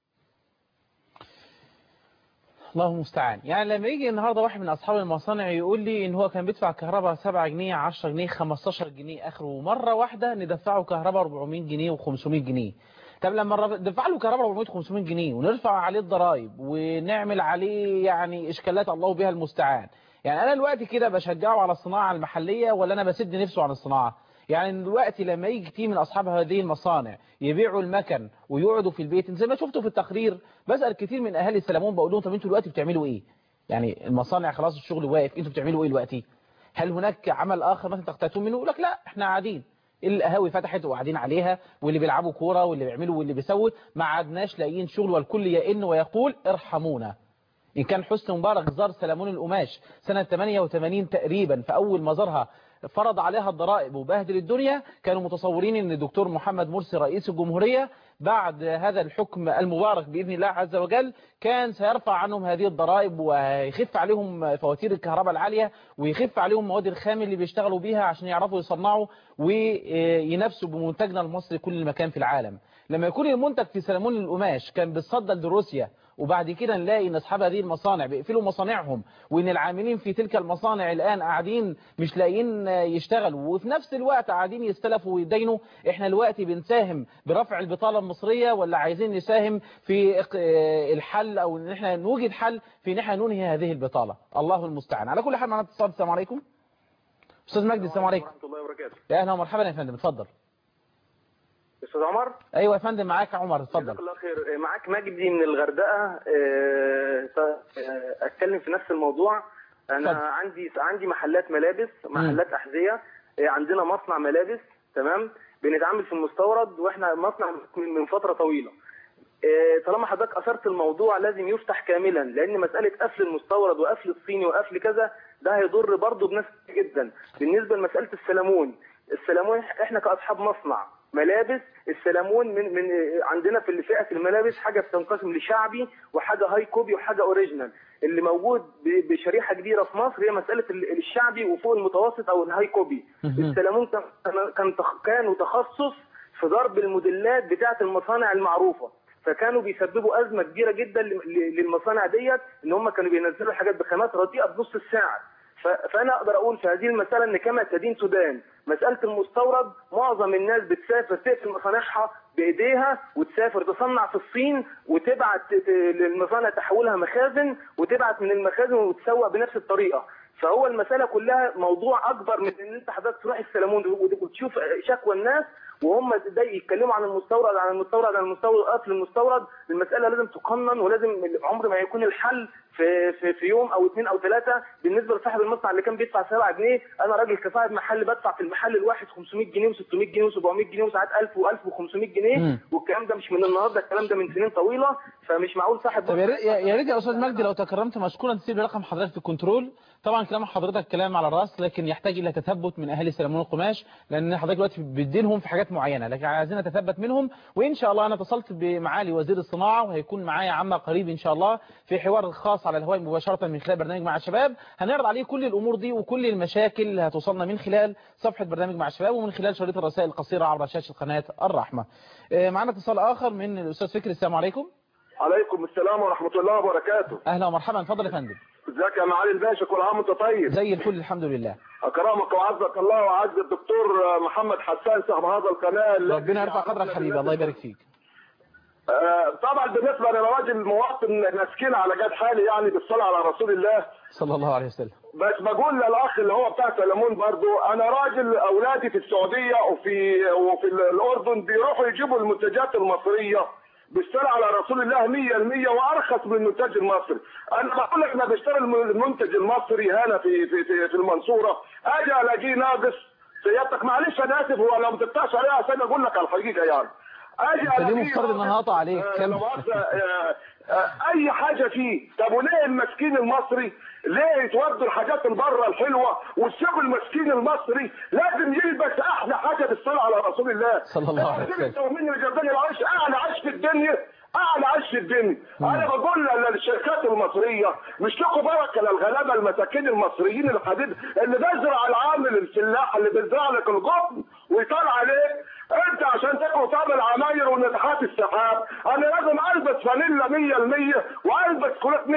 الله المستعان يعني لما يجي النهارده واحد من اصحاب المصانع يقول لي ان هو كان بيدفع كهرباء 7 جنيه 10 جنيه 15 جنيه اخره مره واحده ندفعه كهرباء 400 جنيه و500 جنيه طب لما نرف- ندفع له كهرباء 400 500 جنيه ونرفع عليه الضرايب ونعمل عليه يعني اشكالات الله بها المستعان يعني انا دلوقتي كده بشجعه على الصناعه المحليه ولا انا بسد نفسه عن الصناعه يعني دلوقتي لما يجي كتير من اصحاب هذه المصانع يبيعوا المكن ويقعدوا في البيت زي ما شفتوا في التقرير بسال كتير من اهالي السلمون بقول لهم طب انتوا دلوقتي بتعملوا ايه يعني المصانع خلاص الشغل واقف انتوا بتعملوا ايه دلوقتي هل هناك عمل اخر مثلا تقتاتون منه يقول لك لا احنا قاعدين القهاوي فتحت وقاعدين عليها واللي بيلعبوا كوره واللي بيعملوا واللي بيسوي ما عدناش لاقيين شغل والكل يئن ويقول ارحمونا إن كان حسني مبارك زار سلمون القماش سنة 88 تقريبا في أول ما زارها فرض عليها الضرائب وبهدل الدنيا كانوا متصورين ان الدكتور محمد مرسي رئيس الجمهورية بعد هذا الحكم المبارك بإذن الله عز وجل كان سيرفع عنهم هذه الضرائب ويخف عليهم فواتير الكهرباء العالية ويخف عليهم مواد الخام اللي بيشتغلوا بيها عشان يعرفوا يصنعوا وينافسوا بمنتجنا المصري كل مكان في العالم لما يكون المنتج في سلمون القماش كان بيتصدر لروسيا وبعد كده نلاقي ان اصحاب هذه المصانع بيقفلوا مصانعهم وان العاملين في تلك المصانع الان قاعدين مش لاقيين يشتغلوا وفي نفس الوقت قاعدين يستلفوا ويدينوا احنا دلوقتي بنساهم برفع البطاله المصريه ولا عايزين نساهم في الحل او ان احنا نوجد حل في ان احنا ننهي هذه البطاله الله المستعان على كل حال معنا اتصال السلام عليكم استاذ مجدي السلام عليكم ورحمه الله وبركاته يا اهلا ومرحبا يا فندم اتفضل استاذ عمر ايوه يا فندم معاك يا عمر اتفضل جزاك الله خير معاك مجدي من الغردقه آه، ف- آه، اتكلم في نفس الموضوع انا اتفضل. عندي عندي محلات ملابس محلات احذيه آه، عندنا مصنع ملابس تمام بنتعامل في المستورد واحنا مصنع من من فتره طويله آه، طالما حضرتك اثرت الموضوع لازم يفتح كاملا لان مساله قفل المستورد وقفل الصيني وقفل كذا ده هيضر برضه بناس كتير جدا بالنسبه لمساله السلمون السلمون احنا كاصحاب مصنع ملابس السلمون من من عندنا في فئه الملابس حاجه بتنقسم لشعبي وحاجه هاي كوبي وحاجه اوريجينال اللي موجود ب- بشريحه كبيره في مصر هي مساله ال- الشعبي وفوق المتوسط او الهاي كوبي السلمون كان كان تخ- كانوا تخصص في ضرب الموديلات بتاعه المصانع المعروفه فكانوا بيسببوا ازمه كبيره جدا ل- ل- للمصانع ديت ان هم كانوا بينزلوا حاجات بخامات رديئه بنص السعر ف- فانا اقدر اقول في هذه المساله ان كما تدين تدان مساله المستورد معظم الناس بتسافر تقفل مصانعها بايديها وتسافر تصنع في الصين وتبعت ت- ت- للمصانع تحولها مخازن وتبعت من المخازن وتسوق بنفس الطريقه فهو المساله كلها موضوع اكبر من ان انت حضرتك تروح السلمون وتشوف شكوى الناس وهم ده يتكلموا عن المستورد عن المستورد عن المستورد قتل المستورد المساله لازم تقنن ولازم عمر ما يكون الحل في في, في يوم او اثنين او ثلاثه بالنسبه لصاحب المصنع اللي كان بيدفع 7 جنيه انا راجل كصاحب محل بدفع في المحل الواحد 500 جنيه و600 جنيه و700 جنيه وساعات 1000 و1500 جنيه مم. والكلام ده مش من النهارده الكلام ده من سنين طويله فمش معقول صاحب طب يا ريت يا يا ريت يا استاذ مجدي لو تكرمت مشكورا تسيب لي رقم حضرتك في الكنترول طبعا كلام حضرتك كلام على الراس لكن يحتاج الى تثبت من اهالي سلمون القماش لان حضرتك دلوقتي بتدينهم في حاجات معينه لكن عايزين نتثبت منهم وان شاء الله انا اتصلت بمعالي وزير الصناعه وهيكون معايا عما قريب ان شاء الله في حوار خاص على الهواء مباشره من خلال برنامج مع الشباب هنعرض عليه كل الامور دي وكل المشاكل اللي هتوصلنا من خلال صفحه برنامج مع الشباب ومن خلال شريط الرسائل القصيره عبر شاشه قناه الرحمه آه، معنا اتصال اخر من الاستاذ فكري السلام عليكم عليكم السلام ورحمة الله وبركاته اهلا ومرحبا اتفضل يا فندم ازيك يا معالي الباشا كل عام وانت طيب زي الفل الحمد لله اكرمك وعزك الله وعز الدكتور محمد حسان صاحب هذا القناة الذي ربنا يرفع قدرك حبيبي الله يبارك فيك آه، طبعا بالنسبة لراجل مواطن مسكين على جد حالي يعني بالصلاة على رسول الله صلى الله عليه وسلم بس بقول للاخ اللي هو بتاع سلمون برضو انا راجل اولادي في السعوديه وفي وفي الاردن بيروحوا يجيبوا المنتجات المصريه بيشتري على رسول الله 100% وارخص من المنتج المصري انا بقول لك انا بشتري الم- المنتج المصري هنا في في في, في المنصوره اجي الاقيه ناقص سيادتك معلش انا اسف هو لو ما تقطعش عليها عشان اقول لك على الحقيقه يعني اجي انت ليه الاقيه مفترض ان انا هقطع عليك آه، كم لا مؤاخذة، آه، آه، اي حاجه فيه طب وليه المسكين المصري ليه يتودوا الحاجات اللي بره الحلوه والسوق المسكين المصري لازم يلبس احلى حاجه بالصلاه على رسول الله صلى الله عليه وسلم. التومين اللي جابني العيش اعلى عيش في الدنيا اعلى عيش في الدنيا انا بقول ل- للشركات المصريه مش لكم بركه للغلابه المساكين المصريين الحديد اللي بيزرع العامل الفلاح اللي بيزرع لك القطن ويطلع عليك انت عشان تاكل تعمل عماير وناطحات السحاب انا لازم البس فانيلا 100% والبس كولات 100%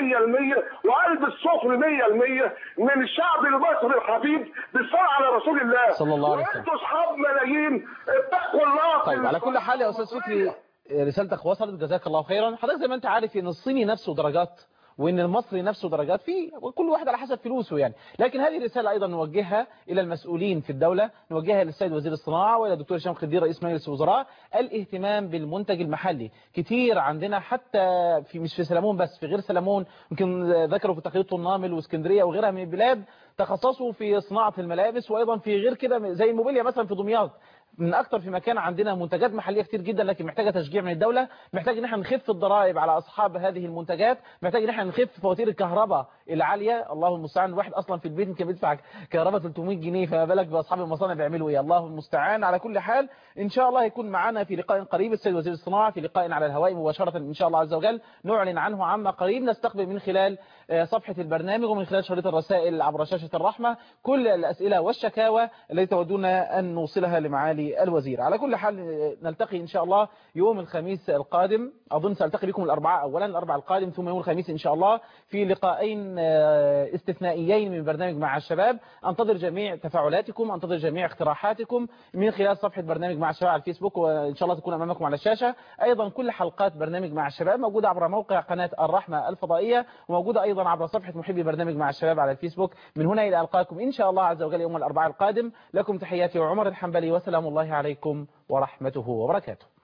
والبس صفر 100% من الشعب المصري الحبيب بالصلاه على رسول الله صلى الله عليه وسلم. وانتوا اصحاب ملايين اتقوا الله في طيب على كل حال يا استاذ فكري رسالتك وصلت جزاك الله خيرا حضرتك زي ما انت عارف ان الصيني نفسه درجات وان المصري نفسه درجات فيه وكل واحد على حسب فلوسه يعني لكن هذه الرساله ايضا نوجهها الى المسؤولين في الدوله نوجهها للسيد وزير الصناعه والى الدكتور هشام خدير رئيس مجلس الوزراء الاهتمام بالمنتج المحلي كتير عندنا حتى في مش في سلمون بس في غير سلمون يمكن ذكروا في تقرير النامل واسكندريه وغيرها من البلاد تخصصوا في صناعه الملابس وايضا في غير كده زي الموبيليا مثلا في دمياط من اكتر في مكان عندنا منتجات محليه كتير جدا لكن محتاجه تشجيع من الدوله محتاج ان احنا نخف الضرائب على اصحاب هذه المنتجات محتاج ان احنا نخف فواتير الكهرباء العاليه الله المستعان الواحد اصلا في البيت يمكن بيدفع كهرباء 300 جنيه فما بالك باصحاب المصانع بيعملوا ايه الله المستعان على كل حال ان شاء الله هيكون معنا في لقاء قريب السيد وزير الصناعه في لقاء على الهواء مباشره ان شاء الله عز وجل نعلن عنه عما قريب نستقبل من خلال آه، صفحه البرنامج ومن خلال شريط الرسائل عبر شاشه الرحمه كل الاسئله والشكاوى التي تودون ان نوصلها لمعالي معالي الوزير على كل حال نلتقي إن شاء الله يوم الخميس القادم أظن سألتقي بكم الأربعاء أولا الأربعاء القادم ثم يوم الخميس إن شاء الله في لقاءين آه، استثنائيين من برنامج مع الشباب أنتظر جميع تفاعلاتكم أنتظر جميع اقتراحاتكم من خلال صفحة برنامج مع الشباب على الفيسبوك وإن شاء الله تكون أمامكم على الشاشة أيضا كل حلقات برنامج مع الشباب موجودة عبر موقع قناة الرحمة الفضائية وموجودة أيضا عبر صفحة محبي برنامج مع الشباب على الفيسبوك من هنا إلى ألقاكم إن شاء الله عز وجل يوم الأربعاء القادم لكم تحياتي وعمر الحنبلي وسلام الله عليكم ورحمته وبركاته